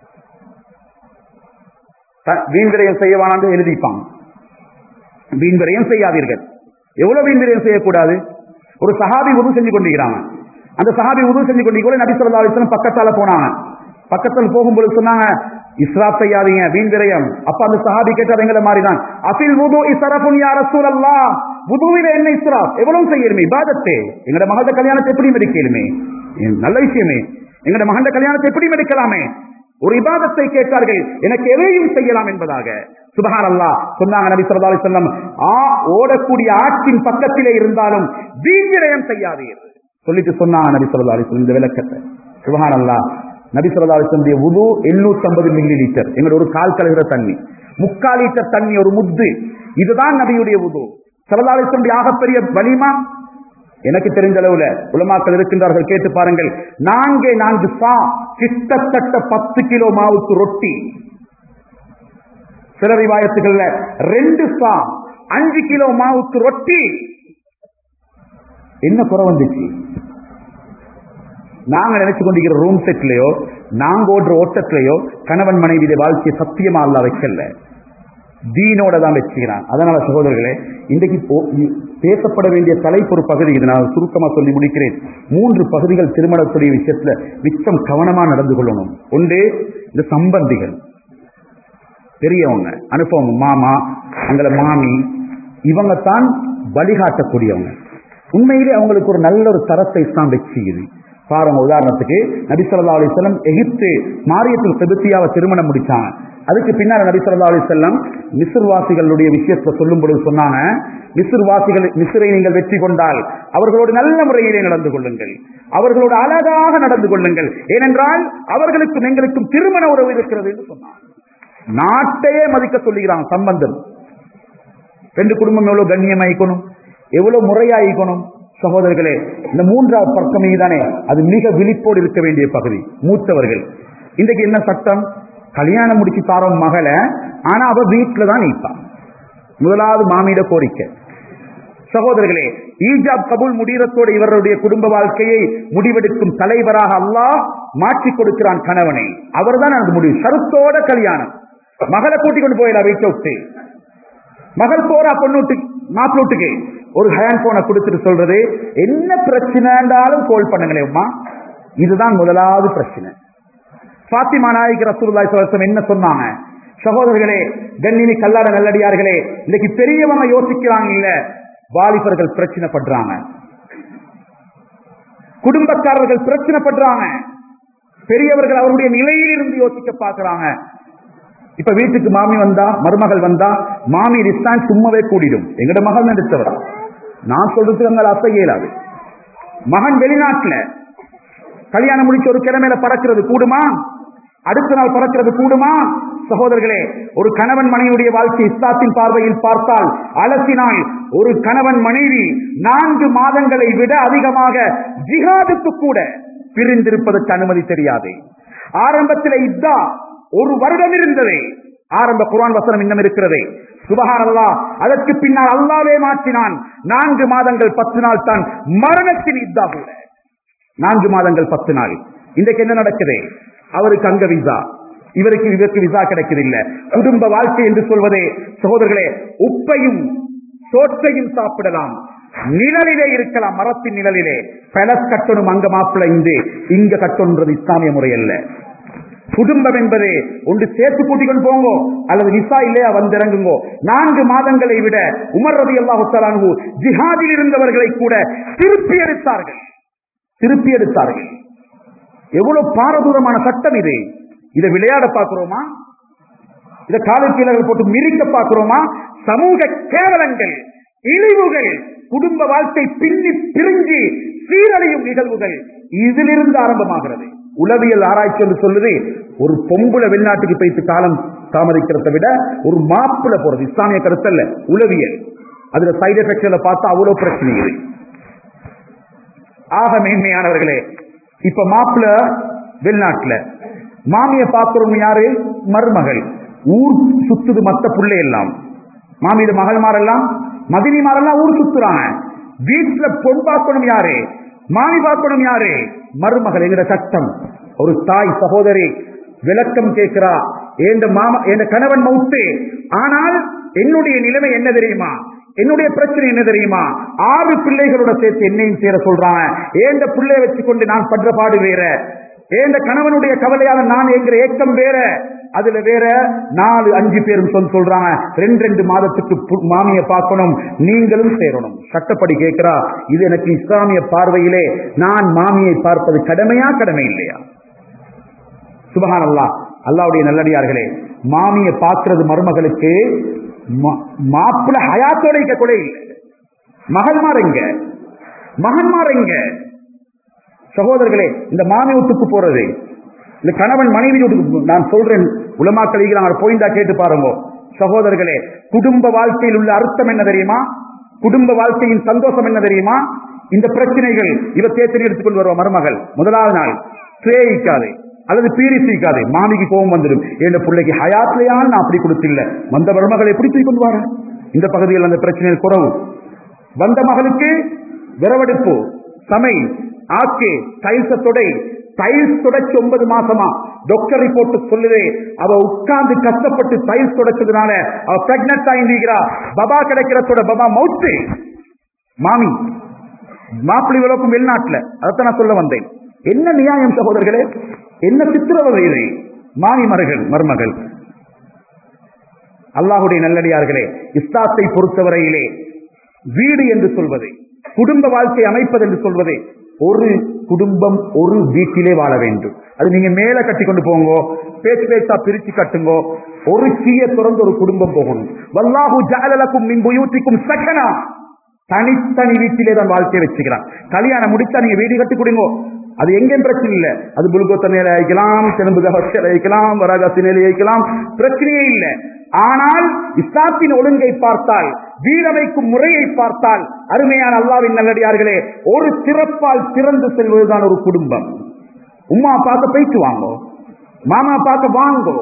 த- வீண் விரயம் செய்ய வேணாம் எழுதிப்பாங்க வீண் விரயம் செய்யாதீர்கள் எவ்வளவு வீண் விரயம் செய்யக்கூடாது ஒரு சஹாபி உதவு செஞ்சு கொண்டிருக்கிறாங்க அந்த சஹாபி உதவு செஞ்சு கொண்டிருக்கோம் நபி சொல்லா அலிஸ்லாம் பக்கத்தால போனாங்க பக்கத்தில் போகும்போது சொன்னாங்க இஸ்ராப் செய்யாதீங்க வீண் விரயம் அப்ப அந்த சஹாபி கேட்டார் எங்களை மாதிரிதான் அபில் உது இசரபுன் யா ரசூலல்லா உதுவில என்ன இஸ்ராப் எவ்வளவு செய்யணுமே இபாதத்தே எங்கட மகள கல்யாணத்தை எப்படி மெடிக்கலுமே நல்ல விஷயமே எங்கட மகள கல்யாணத்தை எப்படி மெடிக்கலாமே ஒரு இபாதத்தை கேட்டார்கள் எனக்கு எதையும் செய்யலாம் என்பதாக சுபஹான் அல்லா சொன்னாங்க நபி ஸல்லல்லாஹு அலைஹி வஸல்லம் ஆ ஓடக்கூடிய ஆற்றின் பக்கத்திலே இருந்தாலும் வீண்விரயம் செய்யாதீர் சொல்லிட்டு சொன்னாங்க நபி ஸல்லல்லாஹு அலைஹி வஸல்லம் இந்த விளக்கத்தை சுபஹான் அல்லா நபி ஸல்லல்லாஹு அலைஹி வஸல்லம் உது 850 மில்லி லிட்டர் எங்களோட ஒரு கால் கலகிற தண்ணி முக்கால் லிட்டர் தண்ணி ஒரு முத்து இதுதான் நபியுடைய உது ஸல்லல்லாஹு அலைஹி வஸல்லம் ஆகப்பெரிய வலிமா எனக்கு தெரிந்த அளவுல உலமாக்கள் இருக்கின்றார்கள் கேட்டு பாருங்கள் நான்கே நான்கு சா கிட்டத்தட்ட பத்து கிலோ மாவுக்கு ரொட்டி சில ரிவாயத்துகள்ல ரெண்டு சா அஞ்சு கிலோ மாவுக்கு ரொட்டி என்ன குறை வந்துச்சு நாங்க நினைச்சு கொண்டிருக்கிற ரூம் செட்லயோ நாங்க ஓடுற ஓட்டத்திலேயோ கணவன் மனைவி வாழ்க்கையை சத்தியமா அல்ல வைக்கல தீனோட தான் வச்சுக்கிறான் அதனால சகோதரர்களே இன்றைக்கு போ- இ- பேசப்பட வேண்டிய தலைப்பு ஒரு பகுதி இது நான் சுருக்கமா சொல்லி முடிக்கிறேன் மூன்று பகுதிகள் திருமணத்துடைய விஷயத்துல மிச்சம் கவனமா நடந்து கொள்ளணும் ஒன்று இந்த சம்பந்திகள் பெரியவங்க அனுப்பவங்க மாமா அங்கள மாமி இவங்க தான் வழிகாட்டக்கூடியவங்க உண்மையிலே அவங்களுக்கு ஒரு நல்ல ஒரு தரத்தை இஸ்லாம் வச்சுக்குது பாருங்க உதாரணத்துக்கு நபி ஸல்லல்லாஹு அலைஹி வஸல்லம் எகிப்து மாரியத்தில் செபத்தியாவை திருமணம் முடிச்சாங்க அதுக்கு பின்னால் நபி ஸல்லல்லாஹு அலைஹி வஸல்லம் மிஸ்ர்வாசிகளுடைய விஷயத்தை சொல்லும் பொழுது சொன்னாங்க மிஸ்ர்வாசிகள் மிஸ்ரை நீங்கள் வெற்றி கொண்டால் அவர்களோடு நல்ல முறையிலே நடந்து கொள்ளுங்கள் அவர்களோடு அழகாக நடந்து கொள்ளுங்கள் ஏனென்றால் அவர்களுக்கும் எங்களுக்கும் திருமண உறவு இருக்கிறது என்று சொன்னாங்க நாட்டையே மதிக்க சொல்லுகிறாங்க சம்பந்தம் ரெண்டு குடும்பம் எவ்வளவு கண்ணியமாயிக்கணும் எவ்வளவு முறையாயிக்கணும் சகோதரர்களே இந்த மூன்றாவது பக்கம் தானே அது மிக விழிப்போடு இருக்க வேண்டிய பகுதி மூத்தவர்கள் இன்றைக்கு என்ன சட்டம் கல்யாணம் முடிச்சு தாரோம் மகளை ஆனா அவ வீட்டுல தான் நிற்பா முதலாவது மாமியிட கோரிக்கை சகோதரர்களே ஈஜாப் கபூல் முடிகிறத்தோடு இவருடைய குடும்ப வாழ்க்கையை முடிவெடுக்கும் தலைவராக அல்லாஹ் மாற்றி கொடுக்கிறான் கணவனை அவர்தான் எனக்கு முடிவு சருத்தோட கல்யாணம் மகளை கூட்டிக் கொண்டு போயிடலாம் வீட்டை விட்டு மகள் போறா பொண்ணு மாப்பிள்ள வீட்டுக்கு ஒரு ஹேண்ட் போனை கொடுத்துட்டு சொல்றது என்ன பிரச்சனைண்டாலும் கோல் பண்ணுங்களே அம்மா இதுதான் முதலாவது பிரச்சனை பாத்திமா நாயகி ரசூலுல்லாஹி ஸல்லல்லாஹு அலைஹி வஸல்லம் என்ன சொன்னாங்க சகோதரர்களே கண்ணினி கல்லாட நல்லடியார்களே இன்னைக்கு பெரியவங்க யோசிக்கிறாங்க இல்ல வாலிபர்கள் பிரச்சனை பண்றாங்க குடும்பக்காரர்கள் பிரச்சனை பண்றாங்க பெரியவர்கள் அவருடைய நிலையில் இருந்து யோசிக்க பார்க்கறாங்க இப்ப வீட்டுக்கு மாமி வந்தா மருமகள் வந்தா மாமி ரிஸ்தான் சும்மாவே கூடிடும் எங்கட மகள் நடித்தவர் நான் சொல்றதுக்கு அங்க அசை இயலாது மகன் வெளிநாட்டுல கல்யாணம் முடிச்சு ஒரு கிழமையில பறக்கிறது கூடுமா அடுத்த நாள் பறக்கிறது கூடுமா சகோதரர்களே ஒரு கணவன் மனைவியுடைய வாழ்க்கை இஸ்லாத்தின் பார்வையில் பார்த்தால் அலசினால் ஒரு கணவன் மனைவி நான்கு மாதங்களை விட அதிகமாக ஜிஹாதுக்கு கூட பிரிந்திருப்பதற்கு அனுமதி தெரியாது ஆரம்பத்தில் இத்தா ஒரு வருடம் இருந்தது ஆரம்ப குர்ஆன் வசனம் இன்னும் இருக்கிறது சுபஹான் அல்லா அதற்கு பின்னால் அல்லாவே மாற்றினான் நான்கு மாதங்கள் பத்து நாள் தான் மரணத்தின் இத்தா கூட நான்கு மாதங்கள் பத்து நாள் இன்றைக்கு என்ன நடக்குது அவருக்கு அங்க விசா இவருக்கு இதற்கு விசா கிடைக்கவில்லை குடும்ப வாழ்க்கை என்று சொல்வதே சகோதரர்களே உப்பையும் சோற்றையும் சாப்பிடலாம் நிழலிலே இருக்கலாம் மரத்தின் நிழலிலே பெலஸ் கட்டணும் அங்க மாப்பிள்ள இந்து இங்க கட்டணுன்றது இஸ்லாமிய முறை அல்ல குடும்பம் என்பது ஒன்று சேர்த்து கூட்டிக் கொண்டு போங்கோ அல்லது விசா இல்லையா வந்திறங்குங்கோ நான்கு மாதங்களை விட உமர் ரவி அல்லாஹு ஜிஹாதில் இருந்தவர்களை கூட திருப்பி எடுத்தார்கள் திருப்பி எடுத்தார்கள் எவ்வளவு பாரதூரமான சட்டம் இது இதை விளையாட பார்க்கிறோமா இதை காதல் கீழர்கள் போட்டு மிரிக்க பார்க்கிறோமா சமூக கேவலங்கள் இழிவுகள் குடும்ப வாழ்க்கை பின்னி பிரிஞ்சு சீரழியும் நிகழ்வுகள் இதிலிருந்து ஆரம்பமாகிறது உளவியல் ஆராய்ச்சி என்று சொல்லுது ஒரு பொம்புல வெளிநாட்டுக்கு போய்த்து காலம் தாமதிக்கிறதை விட ஒரு மாப்பிள போறது இஸ்லாமிய கருத்தல்ல உளவியல் அதுல சைடு எஃபெக்ட்ல பார்த்தா அவ்வளவு பிரச்சனை இது ஆக மேன்மையானவர்களே இப்ப மாப்பிள்ள வெளிநாட்டுல மாமிய பாக்குறவங்க யாரு மருமகள் ஊர் சுத்துது மத்த புள்ளை எல்லாம் மாமியிட மகள்மாரெல்லாம் மதினிமாரெல்லாம் ஊர் சுத்துறாங்க வீட்டுல பொன் பார்க்கணும் யாரு மாமி பார்க்கணும் யாரு மருமகள் என்கிற சட்டம் ஒரு தாய் சகோதரி விளக்கம் கேட்கிறா எந்த மாமா எந்த கணவன் மவுத்து ஆனால் என்னுடைய நிலைமை என்ன தெரியுமா என்னுடைய பிரச்சனை என்ன தெரியுமா ஆறு பிள்ளைகளோட சேர்த்து என்னையும் சேர சொல்றாங்க ஏந்த பிள்ளைய வச்சுக்கொண்டு நான் படுற பாடு வேற ஏந்த கணவனுடைய கவலையால நான் என்கிற ஏக்கம் வேற அதுல வேற நாலு அஞ்சு பேரும் சொல் சொல்றாங்க ரெண்டு ரெண்டு மாதத்துக்கு பு- மாமிய பார்க்கணும் நீங்களும் சேரணும் சட்டப்படி கேட்கிறா இது எனக்கு இஸ்லாமிய பார்வையிலே நான் மாமியை பார்ப்பது கடமையா கடமை இல்லையா சுபஹான் அல்லா அல்லாவுடைய நல்லடியார்களே மாமியை பார்க்கிறது மருமகளுக்கு மா- மாப்பிள்ளை ஹயாத்தோட இருக்க கூட இல்லை மகன்மார் எங்க மகன்மார் எங்க சகோதரர்களே இந்த மாமி வீட்டுக்கு போறது இந்த கணவன் மனைவி வீட்டுக்கு நான் சொல்றேன் உலமாக்கள் நாங்கள் போயிந்தா கேட்டு பாருங்க சகோதரர்களே குடும்ப வாழ்க்கையில் உள்ள அர்த்தம் என்ன தெரியுமா குடும்ப வாழ்க்கையின் சந்தோஷம் என்ன தெரியுமா இந்த பிரச்சனைகள் இவ தேத்தனி எடுத்துக்கொண்டு வருவா மருமகள் முதலாவது நாள் சுயேயிக்காது அல்லது பீரிசிக்காது மாமிக்கு கோபம் வந்துடும் என் பிள்ளைக்கு ஹயாத்லையால் நான் அப்படி கொடுத்தில்ல வந்த மருமகளை எப்படி தூக்கி கொண்டு வர இந்த பகுதியில் அந்த பிரச்சனைகள் குறவு வந்த மகளுக்கு விரவெடுப்பு சமை ஆக்கு டைல்ஸ தொடை டைல்ஸ் தொடச்சு ஒன்பது மாசமா டாக்டர் ரிப்போர்ட் சொல்லுது அவ உட்கார்ந்து கஷ்டப்பட்டு டைல்ஸ் தொடச்சதுனால அவ பிரெக்னன்ட் ஆயிருக்கிறா பபா கிடைக்கிறதோட பபா மவுத்து மாமி மாப்பிள்ளை விளக்கும் வெளிநாட்டுல அதைத்தான் நான் சொல்ல வந்தேன் என்ன நியாயம் சகோதரர்களே என்ன சித்திரவதை இது மாமி மருகள் மருமகள் அல்லாஹுடைய நல்லடியார்களே இஸ்லாத்தை பொறுத்தவரையிலே வீடு என்று சொல்வது குடும்ப வாழ்க்கை அமைப்பது என்று சொல்வது ஒரு குடும்பம் ஒரு வீட்டிலே வாழ வேண்டும் அது நீங்க மேல கட்டி கொண்டு போங்க பேச்சு பேச்சா பிரிச்சு கட்டுங்க ஒரு கீய திறந்து ஒரு குடும்பம் போகணும் வல்லாஹு ஜாலலக்கும் மின் புயூத்திக்கும் சகனா தனித்தனி வீட்டிலே தான் வாழ்க்கையை வச்சுக்கிறான் கல்யாணம் முடிச்சா நீங்க வீடு கட்டி கொடுங்க அது எங்கேயும் பிரச்சனை இல்லை அது புல்கோத்த நிலை அழிக்கலாம் தெலும்புக ஹஸ்டல் அழிக்கலாம் வரகாசி நிலை அழிக்கலாம் பிரச்சனையே இல்லை ஆனால் இஸ்லாத்தின் ஒழுங்கை பார்த்தால் வீடமைக்கும் முறையை பார்த்தால் அருமையான அல்லாவின் நல்லடியார்களே ஒரு திறப்பால் திறந்து செல்வதுதான் ஒரு குடும்பம் உமா பார்க்க போயிட்டு வாங்கோ மாமா பார்க்க வாங்கோ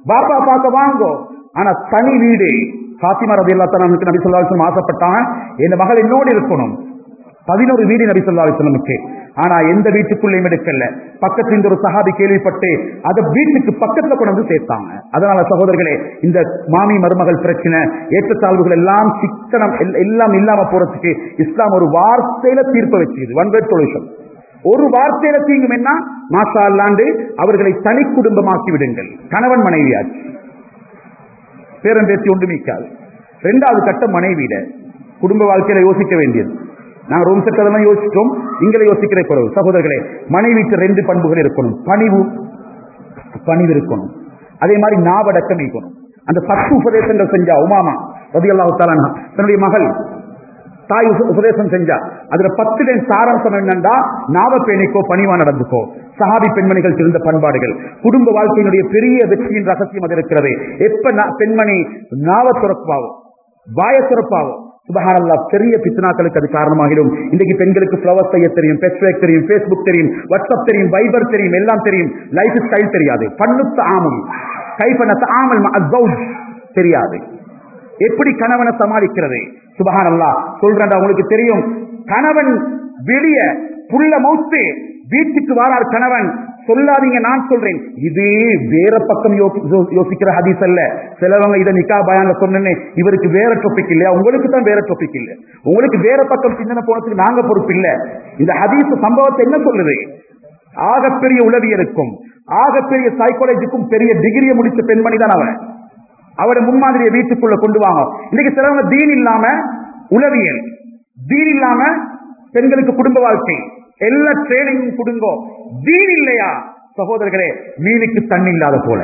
பாப்பா பார்க்க வாங்கோ ஆனா தனி வீடு பாத்திமா ரதி அல்லா தலாமுக்கு நபி சொல்லா அலிஸ்லாம் ஆசைப்பட்டாங்க என் மகள் என்னோடு இருக்கணும் பதினோரு வீடு நபி சொல்லா அலிஸ்லமுக்கு ஆனா எந்த வீட்டுக்குள்ளேயும் எடுக்கல பக்கத்துல இந்த ஒரு சஹாபி கேள்விப்பட்டு அதை வீட்டுக்கு பக்கத்துல கொண்டு வந்து சேர்த்தாங்க அதனால சகோதரர்களே இந்த மாமி மருமகள் பிரச்சனை ஏற்றத்தாழ்வுகள் எல்லாம் சிக்கனம் எல்- எல்லாம் இல்லாம போறதுக்கு இஸ்லாம் ஒரு வார்த்தையில தீர்ப்பு வச்சுக்குது ஒன் வேர்ட் சொல்யூஷன் ஒரு வார்த்தையில தீங்கும் என்ன மாசா அல்லாண்டு அவர்களை தனி குடும்பமாக்கி விடுங்கள் கணவன் மனைவியாச்சு பேரம் பேசி ஒன்று மீக்காது ரெண்டாவது கட்டம் மனைவியிட குடும்ப வாழ்க்கையில யோசிக்க வேண்டியது நாங்க ரூம் செட் அதெல்லாம் யோசிச்சோம் இங்களை யோசிக்கிற குறவு சகோதரர்களே மனைவிக்கு ரெண்டு பண்புகள் இருக்கணும் பணிவு பணிவு இருக்கணும் அதே மாதிரி நாவடக்கம் இருக்கணும் அந்த சத்து உபதேசங்கள் செஞ்சா உமாமா ரதி அல்லாஹு தன்னுடைய மகள் தாய் உப- உபதேசம் செஞ்சா அதுல பத்து சாராம்சம் என்னண்டா நாவ பேணிக்கோ பணிவா நடந்துக்கோ சஹாபி பெண்மணிகள் இருந்த பண்பாடுகள் குடும்ப வாழ்க்கையினுடைய பெரிய வெற்றியின் ரகசியம் அது இருக்கிறது எப்ப நா- பெண்மணி நாவ துறப்பாவோ வாய துறப்பாவோ சுபஹானல்லா பெரிய பித்னாக்களுக்கு அது காரணமாகிடும் இன்றைக்கு பெண்களுக்கு ஃப்ளவர் செய்ய தெரியும் பெஸ்வேக் தெரியும் ஃபேஸ்புக் தெரியும் வாட்ஸ்அப் தெரியும் வைபர் தெரியும் எல்லாம் தெரியும் லைஃப் ஸ்டைல் தெரியாது பண்ணுத்த ஆமும் கைப்பண்ண ஆமல் தெரியாது எப்படி கணவனை சமாளிக்கிறது சுபஹான் அல்லா சொல்றேன்டா உங்களுக்கு தெரியும் கணவன் வெளிய புள்ள மௌத்து வீட்டுக்கு வாரார் கணவன் சொல்லாதீங்க நான் சொல்றேன் இது வேற பக்கம் யோசி- யோ- யோசிக்கிற ஹதீஸ் அல்ல சிலவங்க இதை நிக்கா பயான்ல சொன்னேன்னு இவருக்கு வேற டாபிக் இல்லையா உங்களுக்கு தான் வேற டாபிக் இல்ல உங்களுக்கு வேற பக்கம் சிந்தனை போனதுக்கு நாங்க பொறுப்பு இல்ல இந்த ஹதீஸ் சம்பவத்தை என்ன சொல்லுது ஆகப்பெரிய உளவியலுக்கும் ஆகப்பெரிய சைக்காலஜிக்கும் பெரிய டிகிரியை முடிச்ச பெண்மணி தான் அவன் அவட முன்மாதிரியை வீட்டுக்குள்ள கொண்டு வாங்க இன்னைக்கு சிலவங்க தீன் இல்லாம உளவியல் தீன் இல்லாம பெண்களுக்கு குடும்ப வாழ்க்கை எல்லா ட்ரைனிங்கும் கொடுங்கோ தீன் இல்லையா சகோதரர்களே மீனுக்கு தண்ணி இல்லாத போல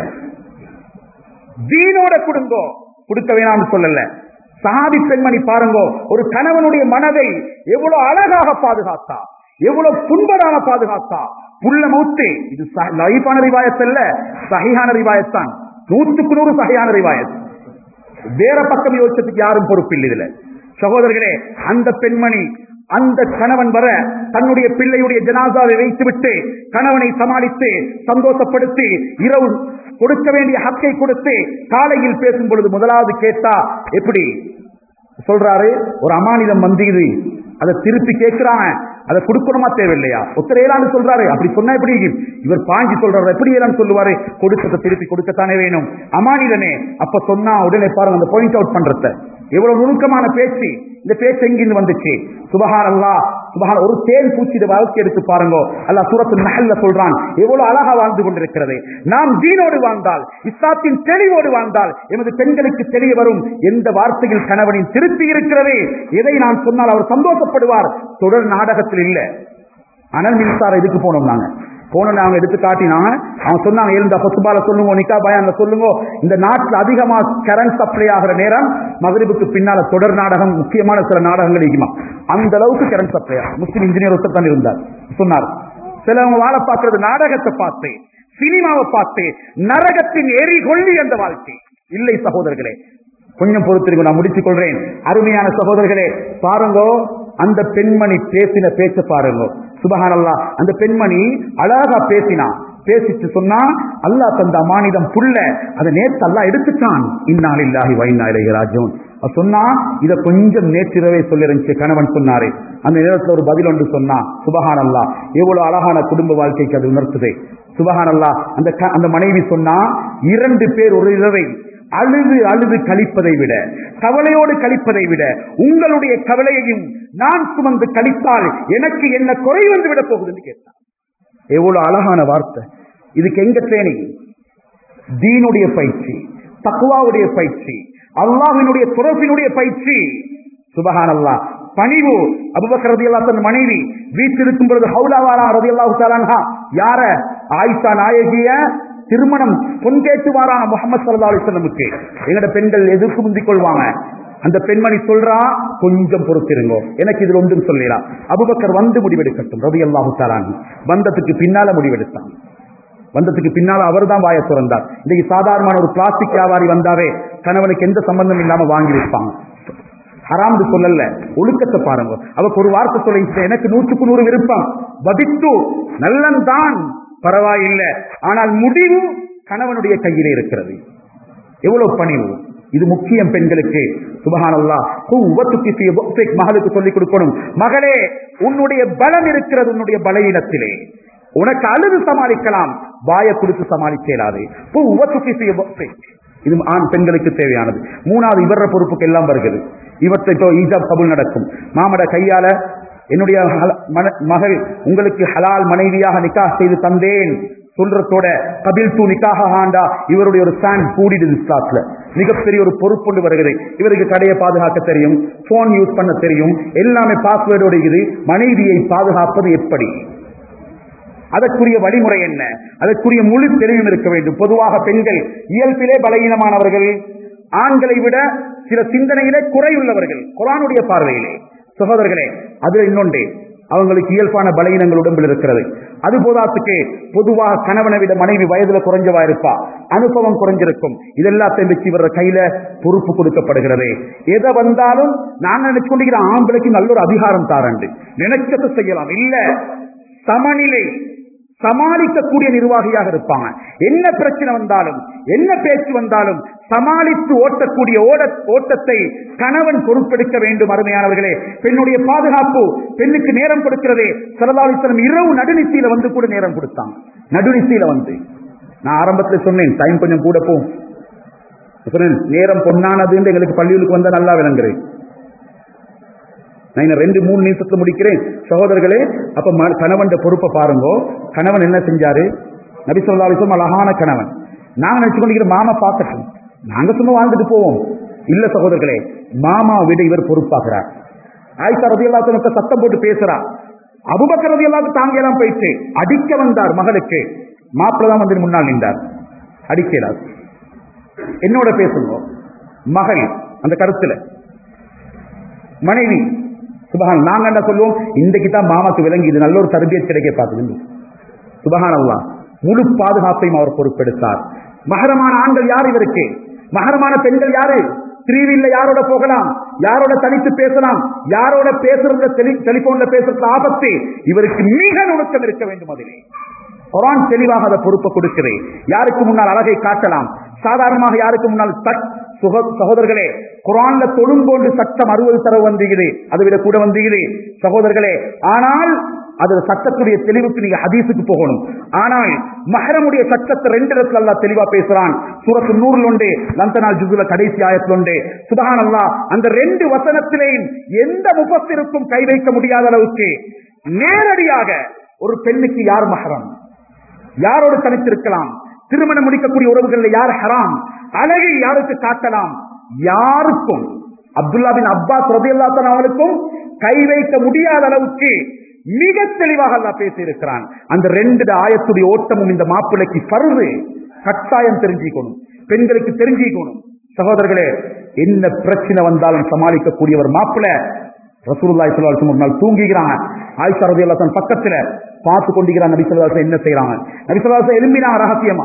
தீனோட கொடுங்கோ கொடுக்க வேணாம்னு சொல்லல சாதி பெண்மணி பாருங்கோ ஒரு கணவனுடைய மனதை எவ்வளவு அழகாக பாதுகாத்தா எவ்வளவு புண்படாம பாதுகாத்தா புள்ள மௌத்து இது ச- லைஃபான ரிவாயத் அல்ல சஹிஹான ரிவாயத் தான் நூற்றுக்கு நூறு சஹியான ரிவாயத் வேற பக்கம் யோசிச்சதுக்கு யாரும் பொறுப்பில்லை இதுல சகோதரர்களே அந்த பெண்மணி அந்த கணவன் வர தன்னுடைய பிள்ளையுடைய ஜனாசாவை வைத்துவிட்டு கணவனை சமாளித்து சந்தோஷப்படுத்தி இரவு கொடுக்க வேண்டிய ஹக்கை கொடுத்து காலையில் பேசும் பொழுது முதலாவது கேட்டா எப்படி சொல்றாரு ஒரு அமானிதம் வந்தீது அதை திருப்பி கேட்கிறாங்க அதை கொடுக்கணுமா தேவையில்லையா ஒத்தரையலான்னு சொல்றாரு அப்படி சொன்னா எப்படி இவர் பாஞ்சி சொல்றாரு எப்படி எல்லாம் சொல்லுவாரு கொடுக்கத்தை திருப்பி கொடுக்கத்தானே வேணும் அமானிதனே அப்ப சொன்னா உடனே பாருங்க அந்த பாயிண்ட் அவுட் பண்றத எவ்வளவு நுணுக்கமான பேச்சு இந்த பேச்சு எங்கிருந்து வந்துச்சு சுபஹான் அல்லா சுபஹான் ஒரு தேன் பூச்சிட வாழ்க்கை எடுத்து பாருங்க அல்லாஹ் சூரத்து நஹல்ல சொல்றான் எவ்வளவு அழகா வாழ்ந்து கொண்டிருக்கிறது நாம் தீனோடு வாழ்ந்தால் இஸ்லாத்தின் தெளிவோடு வாழ்ந்தால் எமது பெண்களுக்கு தெரிய வரும் எந்த வார்த்தையில் கணவனின் திருப்தி இருக்கிறது எதை நான் சொன்னால் அவர் சந்தோஷப்படுவார் தொடர் நாடகத்தில் இல்ல அனல் மின்சார இதுக்கு போனோம் நாங்க போனோம் அவங்க எடுத்து காட்டினாங்க அவங்க சொன்னாங்க எழுந்த பசுபால சொல்லுங்க நிக்கா பயான்ல சொல்லுங்க இந்த நாட்டில் அதிகமா கரண்ட் சப்ளை ஆகிற நேரம் மகரிபுக்கு பின்னால தொடர் நாடகம் முக்கியமான சில நாடகங்கள் இருக்குமா அந்த அளவுக்கு கரண்ட் சப்ளை ஆகும் முஸ்லிம் இன்ஜினியர் ஒருத்தர் தான் இருந்தார் சொன்னார் சிலவங்க வாழ பார்க்கறது நாடகத்தை பார்த்து சினிமாவை பார்த்து நரகத்தின் எரி கொள்ளி அந்த வாழ்க்கை இல்லை சகோதரர்களே கொஞ்சம் பொறுத்திருக்கும் நான் முடித்துக் கொள்றேன் அருமையான சகோதரர்களே பாருங்கோ அந்த பெண்மணி பேசின பேச்ச பாருங்க சுபஹானல்லா அந்த பெண்மணி அழகா பேசினா பேசிட்டு சொன்னா அல்லாஹ் தந்த அமானிதம் புள்ள அதை நேற்று அல்லாஹ் எடுத்துட்டான் இந்நாளில்லாஹி வைநாயிலே ராஜோன் அவ சொன்னா இத கொஞ்சம் நேற்றிரவே சொல்லிருந்துச்சு கணவன் சொன்னாரு அந்த நேரத்துல ஒரு பதில் ஒன்று சொன்னா சுபஹான் அல்லா எவ்வளவு அழகான குடும்ப வாழ்க்கைக்கு அது உணர்த்துதே சுபஹான் அல்லா அந்த க- அந்த மனைவி சொன்னா இரண்டு பேர் ஒரு இரவை அழுது அழுது கழிப்பதை விட கவலையோடு கழிப்பதை விட உங்களுடைய கவலையையும் நான் சுமந்து கழித்தால் எனக்கு என்ன குறை வந்து விட போகுதுன்னு கேட்டான் எவ்வளவு அழகான வார்த்தை இதுக்கு எங்க ட்ரைனிங் தீனுடைய பயிற்சி தக்குவாவுடைய பயிற்சி அல்லாஹ்வினுடைய துறப்பினுடைய பயிற்சி சுபஹான் அல்லாஹ் பணிவு அபுபக்கர் ரதியல்லாஹு தன் மனைவி வீட்டில் இருக்கும் பொழுது ஹவுலாவாரா ரதியல்லாஹு தஆலா யார ஆயிஷா நாயகிய திருமணம் பொன் கேட்டு வாரான முகமது சல்லா அலிஸ்லமுக்கு எங்கட பெண்கள் எதிர்ப்பு முந்திக் கொள்வாங்க அந்த பெண்மணி சொல்றா கொஞ்சம் பொறுத்திருங்கோ எனக்கு இதுல ஒன்றும் சொல்லலாம் அபுபக்கர் வந்து முடிவெடுக்கட்டும் ரவி அல்லாஹு தாலான் வந்ததுக்கு பின்னால முடிவெடுத்தான் வந்ததுக்கு பின்னால அவர் தான் வாய திறந்தார் இன்னைக்கு சாதாரணமான ஒரு பிளாஸ்டிக் வியாபாரி வந்தாவே கணவனுக்கு எந்த சம்பந்தம் இல்லாம வாங்கி வைப்பாங்க ஹராம்னு சொல்லல ஒழுக்கத்தை பாருங்க அவருக்கு ஒரு வார்த்தை சொல்ல எனக்கு நூற்றுக்கு நூறு விருப்பம் வதித்து நல்லந்தான் பரவாயில்லை ஆனால் முடிவு கணவனுடைய கையிலே இருக்கிறது எவ்வளவு பணிவு இது முக்கியம் பெண்களுக்கு சுபஹானல்லா மகளுக்கு சொல்லிக் கொடுக்கணும் மகளே உன்னுடைய பலம் இருக்கிறது உன்னுடைய பலவீனத்திலே உனக்கு அழுது சமாளிக்கலாம் வாயை கொடுத்து சமாளிக்க இயலாது இது ஆண் பெண்களுக்கு தேவையானது மூணாவது இவர பொறுப்புக்கு எல்லாம் வருகிறது இவற்றை இப்போ ஈஜாப் கபுல் நடக்கும் மாமட கையால என்னுடைய ஹல- மன- மகள் உங்களுக்கு ஹலால் மனைவியாக நிக்கா செய்து தந்தேன் சொல்றதோட கபில் தூ நிக்காக ஆண்டா இவருடைய ஒரு ஸ்டாண்ட் கூடிடுது இஸ்லாத்துல மிகப்பெரிய ஒரு பொறுப்புண்டு வருகிறது இவருக்கு கடையை பாதுகாக்க தெரியும் போன் யூஸ் பண்ண தெரியும் எல்லாமே பாஸ்வேர்டோட இருக்குது மனைவியை பாதுகாப்பது எப்படி அதற்குரிய வழிமுறை என்ன அதற்குரிய முழு தெளிவும் இருக்க வேண்டும் பொதுவாக பெண்கள் இயல்பிலே பலகீனமானவர்கள் ஆண்களை விட சில சிந்தனையிலே குறையுள்ளவர்கள் குரானுடைய பார்வையிலே சகோதரர்களே அது இன்னொன்று அவங்களுக்கு இயல்பான பலகீனங்கள் உடம்பில் இருக்கிறது அது போதாத்துக்கு பொதுவாக கணவனை விட மனைவி வயதுல குறைஞ்சவா இருப்பா அனுபவம் குறைஞ்சிருக்கும் இதெல்லாத்தையும் வச்சு இவர கையில பொறுப்பு கொடுக்கப்படுகிறது எதை வந்தாலும் நாங்க நினைச்சு கொண்டிருக்கிற ஆம்பளைக்கு நல்ல ஒரு அதிகாரம் தாரண்டு நினைச்சதை செய்யலாம் இல்ல சமநிலை சமாளிக்கக்கூடிய நிர்வாகியாக இருப்பாங்க என்ன பிரச்சனை வந்தாலும் என்ன பேச்சு வந்தாலும் சமாளித்து ஓட்டக்கூடிய ஓட ஓட்டத்தை கணவன் பொறுப்பெடுக்க வேண்டும் அருமையானவர்களே பெண்ணுடைய பாதுகாப்பு பெண்ணுக்கு நேரம் கொடுக்கிறதே சரதாலிசனம் இரவு நடுநிசையில வந்து கூட நேரம் கொடுத்தாங்க நடுநிசையில வந்து நான் ஆரம்பத்தில் சொன்னேன் டைம் கொஞ்சம் கூட போகும் சொன்னேன் நேரம் பொன்னானது எங்களுக்கு பள்ளிகளுக்கு வந்தா நல்லா விளங்குறேன் நான் இன்னும் ரெண்டு மூணு நிமிஷத்துல முடிக்கிறேன் சகோதரர்களே அப்ப ம- கணவன் பொறுப்பை பாருங்க கணவன் என்ன செஞ்சாரு நபி சொல்லா அலிஸ்லாம் அழகான கணவன் நாங்க நினைச்சு கொண்டிருக்கிற மாமா பார்க்கட்டும் நாங்க சும்மா வாழ்ந்துட்டு போவோம் இல்ல சகோதரர்களே மாமா விட இவர் பொறுப்பாகிறார் ஆயிஷா ரதி எல்லாத்த சத்தம் போட்டு பேசுறா அபுபக்கர் ரதி எல்லாத்துக்கும் தாங்க எல்லாம் போயிட்டு அடிக்க வந்தார் மகளுக்கு மாப்பிள்ள தான் வந்து முன்னால் நின்றார் அடிக்கிறார் என்னோட பேசுங்க மகள் அந்த கருத்துல மனைவி சுபஹான் நாங்க என்ன சொல்லுவோம் இன்றைக்கு தான் மாமாக்கு விளங்கி இது நல்ல ஒரு தர்பியத் கிடைக்க பார்க்குது சுபஹான் அல்லா முழு பாதுகாப்பையும் அவர் பொறுப்பெடுத்தார் மகரமான ஆண்கள் யார் இவருக்கு மகரமான பெண்கள் யாரு த்ரீவில்ல யாரோட போகலாம் யாரோட தனித்து பேசலாம் யாரோட பேசுறதுல டெலிபோன்ல பேசுறது ஆபத்து இவருக்கு மிக நுணுக்கம் இருக்க வேண்டும் அதிலே குரான் தெளிவாக அதை பொறுப்பை கொடுக்கிறேன் யாருக்கு முன்னால் அழகை காட்டலாம் சாதாரணமாக யாருக்கு முன்னால் தட் சுக- சகோதரர்களே குரான்ல தொழும்போண்டு சட்டம் அறுபது தரவு வந்துகிறது அதை விட கூட வந்துகிறது சகோதரர்களே ஆனால் அது சட்டத்துடைய தெளிவுக்கு நீங்க ஹதீஸுக்கு போகணும் ஆனால் மஹரமுடைய சட்டத்தை ரெண்டு இடத்துல அல்லாஹ் தெளிவா பேசுறான் சூரத்து நூறுல உண்டு லந்தனால் ஜுகுல கடைசி ஆயத்துல உண்டு சுபஹான் அல்லாஹ் அந்த ரெண்டு வசனத்திலேயும் எந்த முப்பத்திற்கும் கை வைக்க முடியாத அளவுக்கு நேரடியாக ஒரு பெண்ணுக்கு யார் மஹரம் யாரோடு தனித்திருக்கலாம் திருமணம் முடிக்கக்கூடிய உறவுகளில் யார் ஹராம் அழகை யாருக்கு காட்டலாம் யாருக்கும் அப்துல்லா பின் அப்பாஸ் ரதியல்லாத்தன் அவனுக்கும் கை வைக்க முடியாத அளவுக்கு மிக தெளிவாக அல்லாஹ் பேசியிருக்கிறான் அந்த ரெண்டு ஆயத்துடைய ஓட்டமும் இந்த மாப்பிள்ளைக்கு பருது கட்டாயம் தெரிஞ்சுக்கணும் பெண்களுக்கு தெரிஞ்சுக்கணும் சகோதரர்களே என்ன பிரச்சனை வந்தாலும் சமாளிக்கக்கூடியவர் மாப்பிள்ளை ரசூலுல்லாஹி ஸல்லல்லாஹு அலைஹி வஸல்லம் ஒரு நாள் தூங்குகிறாங்க ஆயிஷா ரலியல்லாஹு அன்ஹா பக்கத்துல பார்த்து கொண்டிருக்கிறாங்க நபி ஸல்லல்லாஹு அலைஹி வஸல்லம் என்ன செய்றாங்க நபி ஸல்லல்லாஹு அலைஹி வஸல்லம் எழும்பினாங்க ரகசியமா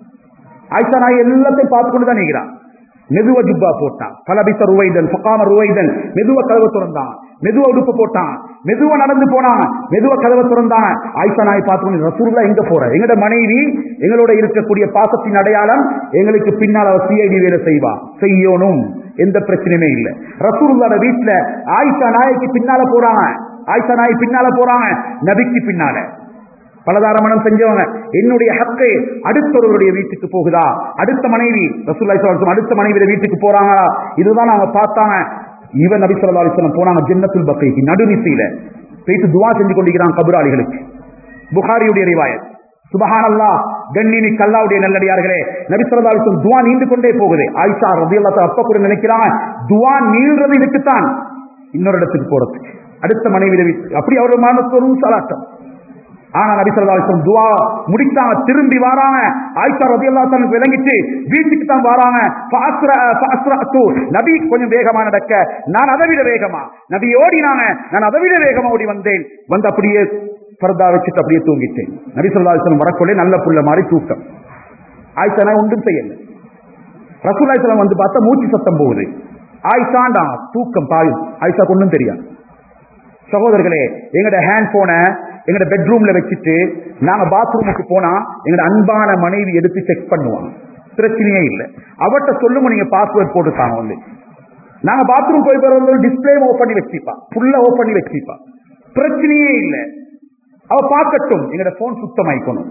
ஆயிஷா நாய் எல்லாத்தையும் பார்த்து கொண்டு தான் நிற்கிறான் மெதுவ ஜுப்பா போட்டான் பலபிச ருவைதன் ஃபகாம ருவைதன் மெதுவ கதவை திறந்தான் மெதுவ உடுப்பு போட்டான் மெதுவா நடந்து போனாங்க மெதுவா கதவை திறந்தாங்க ஆயிஷா நாய் பார்த்து கொண்டு ரசூலுல்லாஹ் எங்க போற எங்களோட மனைவி எங்களோட இருக்கக்கூடிய பாசத்தின் அடையாளம் எங்களுக்கு பின்னால் அவர் சிஐடி வேலை செய்வா செய்யணும் எந்த பிரச்சனையுமே இல்ல ரசூலுல்லாஹ் வீட்டுல ஆயிஷா நாய்க்கு பின்னால போறாங்க ஆயிஷா நாய் பின்னால போறாங்க நபிக்கு பின்னால பலதாரமணம் செஞ்சவங்க என்னுடைய ஹக்கு அடுத்தவர்களுடைய வீட்டுக்கு போகுதா அடுத்த மனைவி ரசூல்லாய் ஸல்லல்லாஹு அடுத்த மனைவியோட வீட்டுக்கு போறாங்க இதுதான் அவங்க பார்த்தாங்க இவன் நபி ஸல்லல்லாஹு அலைஹி வஸல்லம் போனாங்க ஜன்னத்துல் பக்கைக்கு நடுநிசையில போயிட்டு துவா செஞ்சு கொண்டிருக்கிறான் கபராளிகளுக்கு புகாரியுடைய ரிவாயத் சுபஹானல்லாஹ் கண்ணினி கல்லாவுடைய நல்லடியார்களே நபி ஸல்லல்லாஹு அலைஹி வஸல்லம் துவா நீண்டு கொண்டே போகுது ஆயிஷா ரலியல்லாஹு தஆலா அப்ப கூட நினைக்கிறாங்க துவா நீள்றது இதுக்குத்தான் இன்னொரு இடத்துக்கு போறதுக்கு அடுத்த மனைவியில வீட்டு அப்படி அவர் மனசு ஒரு சலாட்டம் ஆனா நபி ஸல்லல்லாஹு அலைஹி வஸல்லம் துஆ முடித்தாங்க திரும்பி வராங்க ஆயிஷா ரலியல்லாஹு தஆலா விளங்கிட்டு வீட்டுக்கு தான் வராங்க ஃபாஸ்ரா ஃபாஸ்ரஅத்து நபி கொஞ்சம் வேகமா நடக்க நான் அதை விட வேகமா நபி ஓடினாங்க நான் அதை விட வேகமா ஓடி வந்தேன் வந்து அப்படியே பர்தா வச்சுட்டு அப்படியே தூங்கிட்டேன் நபி ஸல்லல்லாஹு அலைஹி வஸல்லம் வரக்குள்ளே நல்ல புள்ள மாதிரி தூக்கம் ஆயிஷா நான் ஒன்றும் செய்யல ரசூலுல்லாஹி ஸல்லல்லாஹு வந்து பார்த்தா மூச்சு சத்தம் போகுது ஆயிஷாண்டா தூக்கம் பாயும் ஆயிஷாக்கு ஒன்றும் தெரியாது சகோதரர்களே எங்கட ஹேண்ட் போனை எங்கட பெட்ரூம்ல வச்சுட்டு நாங்க பாத்ரூமுக்கு போனா எங்க அன்பான மனைவி எடுத்து செக் பண்ணுவாங்க பிரச்சனையே இல்லை அவட்ட சொல்லுங்க நீங்க பாஸ்வேர்ட் போட்டுட்டாங்க வந்து நாங்க பாத்ரூம் போய் போறது டிஸ்பிளே ஓப் பண்ணி வச்சிப்பா ஃபுல்லா ஓப் பண்ணி வச்சிப்பா பிரச்சனையே இல்லை அவ பார்க்கட்டும் எங்கட போன் சுத்தமாய்க்கணும்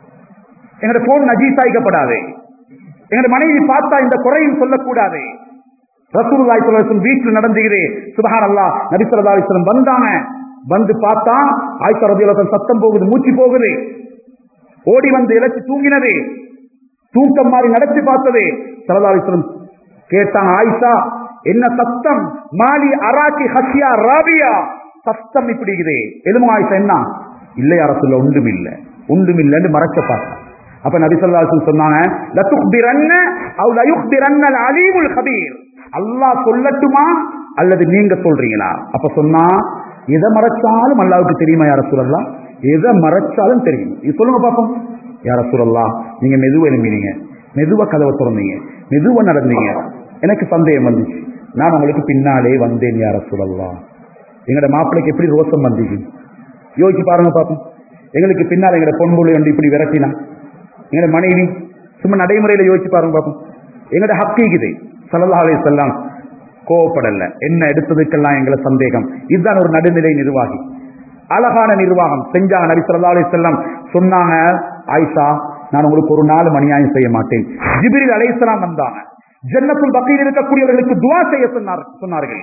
எங்கட போன் நஜீசாய்க்கப்படாது எங்கட மனைவி பார்த்தா இந்த குறையும் சொல்லக்கூடாது ரசூலுல்லாஹி ஸல்லல்லாஹு அலைஹி வீட்டில் நடந்துகிறே சுபஹானல்லாஹ் நபி ஸல்லல்லாஹு அலைஹி வஸல்லம் வந்தாங்க வந்து பார்த்தா ஆயிஷா ரலியல்லாஹு அன்ஹா சத்தம் போகுது மூச்சு போகுது ஓடி வந்து இழைச்சு தூங்கினது தூக்கம் மாதிரி நடத்தி பார்த்தது ஸல்லல்லாஹு அலைஹி வஸல்லம் கேட்டாங்க ஆயிஷா என்ன சத்தம் மாலி அராக்கி ஹஷியா ராபியா சத்தம் இப்படி இருக்குது எலுமு ஆயிஷா என்ன இல்லையா ரசூல்ல ஒன்றும் இல்லை ஒன்றும் இல்லைன்னு மறைச்ச பார்த்தா அப்ப நபி ஸல்லல்லாஹு அலைஹி வஸல்லம் சொன்னாங்க லதுக்பிரன்ன அவ் லயுக்பிரன்ன அல் அலீமுல் கபீர் அல்லாஹ் சொல்லட்டுமா அல்லது நீங்க சொல்றீங்களா அப்ப சொன்னா எதை மறைச்சாலும் அல்லாவுக்கு தெரியுமா யார சூழல்லா எதை மறைச்சாலும் தெரியும் இது சொல்லுங்க பாப்போம் யார சூழல்லா நீங்க மெதுவா எழும்பினீங்க மெதுவா கதவை திறந்தீங்க மெதுவா நடந்தீங்க எனக்கு சந்தேகம் வந்துச்சு நான் உங்களுக்கு பின்னாலே வந்தேன் யார சூழல்லா எங்கட மாப்பிளைக்கு எப்படி ரோசம் வந்தீங்க யோசிச்சு பாருங்க பாப்போம் எங்களுக்கு பின்னால் எங்கட பொன்புள்ள வந்து இப்படி விரட்டினா எங்கட மனைவி சும்மா நடைமுறையில யோசிச்சு பாருங்க பாப்போம் எங்கட ஹக்கீக்குது சல்லல்லாஹு அலைஹி வஸல்லம் கோவப்படல என்ன எடுத்ததுக்கெல்லாம் எங்களை சந்தேகம் இதுதான் ஒரு நடுநிலை நிர்வாகி அழகான நிர்வாகம் செஞ்சாங்க நபி ஸல்லல்லாஹு அலைஹி வஸல்லம் சொன்னாங்க ஆயிஷா நான் உங்களுக்கு ஒரு நாள் அநியாயம் செய்ய மாட்டேன் ஜிப்ரீல் அலைஹிஸ்ஸலாம் வந்தாங்க ஜன்னத்துல் பக்கீல் இருக்கக்கூடியவர்களுக்கு துஆ செய்ய சொன்னார் சொன்னார்கள்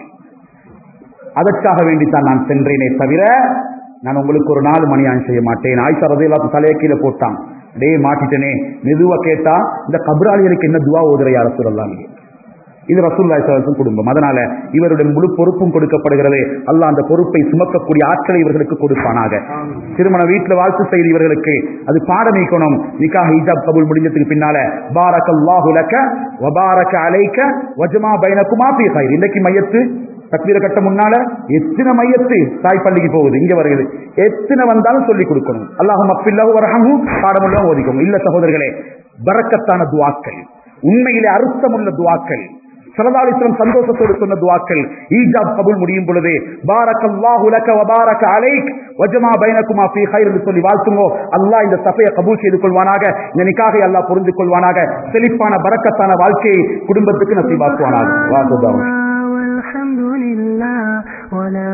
அதற்காக வேண்டித்தான் நான் சென்றேனே தவிர நான் உங்களுக்கு ஒரு நாள் அநியாயம் செய்ய மாட்டேன் ஆயிஷா ரதியல்லாஹு தலையை கீழே போட்டான் டே மாட்டிட்டனே மெதுவா கேட்டா இந்த கபராளிகளுக்கு என்ன துவா ஓதுற யார சொல்லலாம் இது ரசூல்லாய் சலாத்தும் குடும்பம் அதனால இவருடைய முழு பொறுப்பும் கொடுக்கப்படுகிறது அல்லாஹ் அந்த பொறுப்பை சுமக்கக்கூடிய ஆட்களை இவர்களுக்கு கொடுப்பானாக திருமண வீட்டுல வாழ்த்து செய்து இவர்களுக்கு அது பாடமீக்கணும் நிக்காஹ் ஹிஜாப் கபூல் முடிஞ்சதுக்கு பின்னால பாரக் அல்லாஹு லக்க வபாரக அலைக்க வஜமா பைனக்குமா ஃபீ கைர் இன்னைக்கு மையத்து தக்பீர கட்ட முன்னால எத்தனை மையத்து தாய் பள்ளிக்கு போகுது இங்க வருகிறது எத்தனை வந்தாலும் சொல்லி கொடுக்கணும் அல்லாஹும் அப்பில்லாஹு வரஹமு பாடமுள்ள ஓதிக்கணும் இல்ல சகோதரர்களே பரக்கத்தான துவாக்கள் உண்மையிலே அர்த்தமுள்ள துவாக்கள் சரதாலிஸ்லம் சந்தோஷத்தோடு சொன்ன துவாக்கள் ஈஜாப் கபூல் முடியும் பொழுது பாரக் அல்லாஹு லக வபாரக அலைக் வஜமா பைனகுமா ஃபீ கைர் என்று சொல்லி வாழ்த்துங்கோ அல்லாஹ் இந்த சபையை கபூல் செய்து கொள்வானாக இந்த நிக்காகை அல்லாஹ் புரிந்து கொள்வானாக செழிப்பான பரக்கத்தான வாழ்க்கையை குடும்பத்துக்கு நசீபாக்குவானாக வாசுதாவும் والحمد لله ولا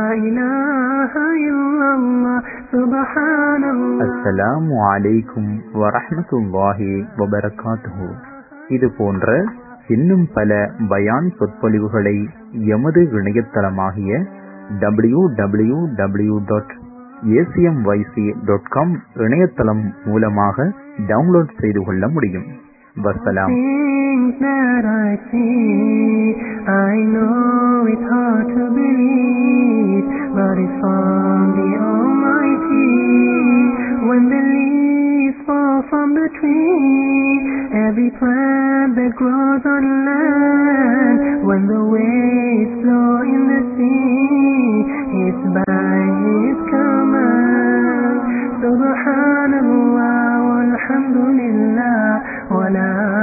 إله إلا الله سبحان الله அஸ்ஸலாமு அலைக்கும் வரஹ்மத்துல்லாஹி வபரகாத்துஹு இது போன்ற இன்னும் பல பயான் சொற்பொழிவுகளை எமது இணையதளமாகிய W W W dot A C M Y C dot com இணையதளம் மூலமாக டவுன்லோட் செய்து கொள்ள முடியும் வசலாம் Things that I see, I know it's hard to believe, but it's from the Almighty. When the leaves fall from the tree, every plant that grows on land, when the waves flow in the sea, it's by His command. Subhanallah walhamdulillah wa la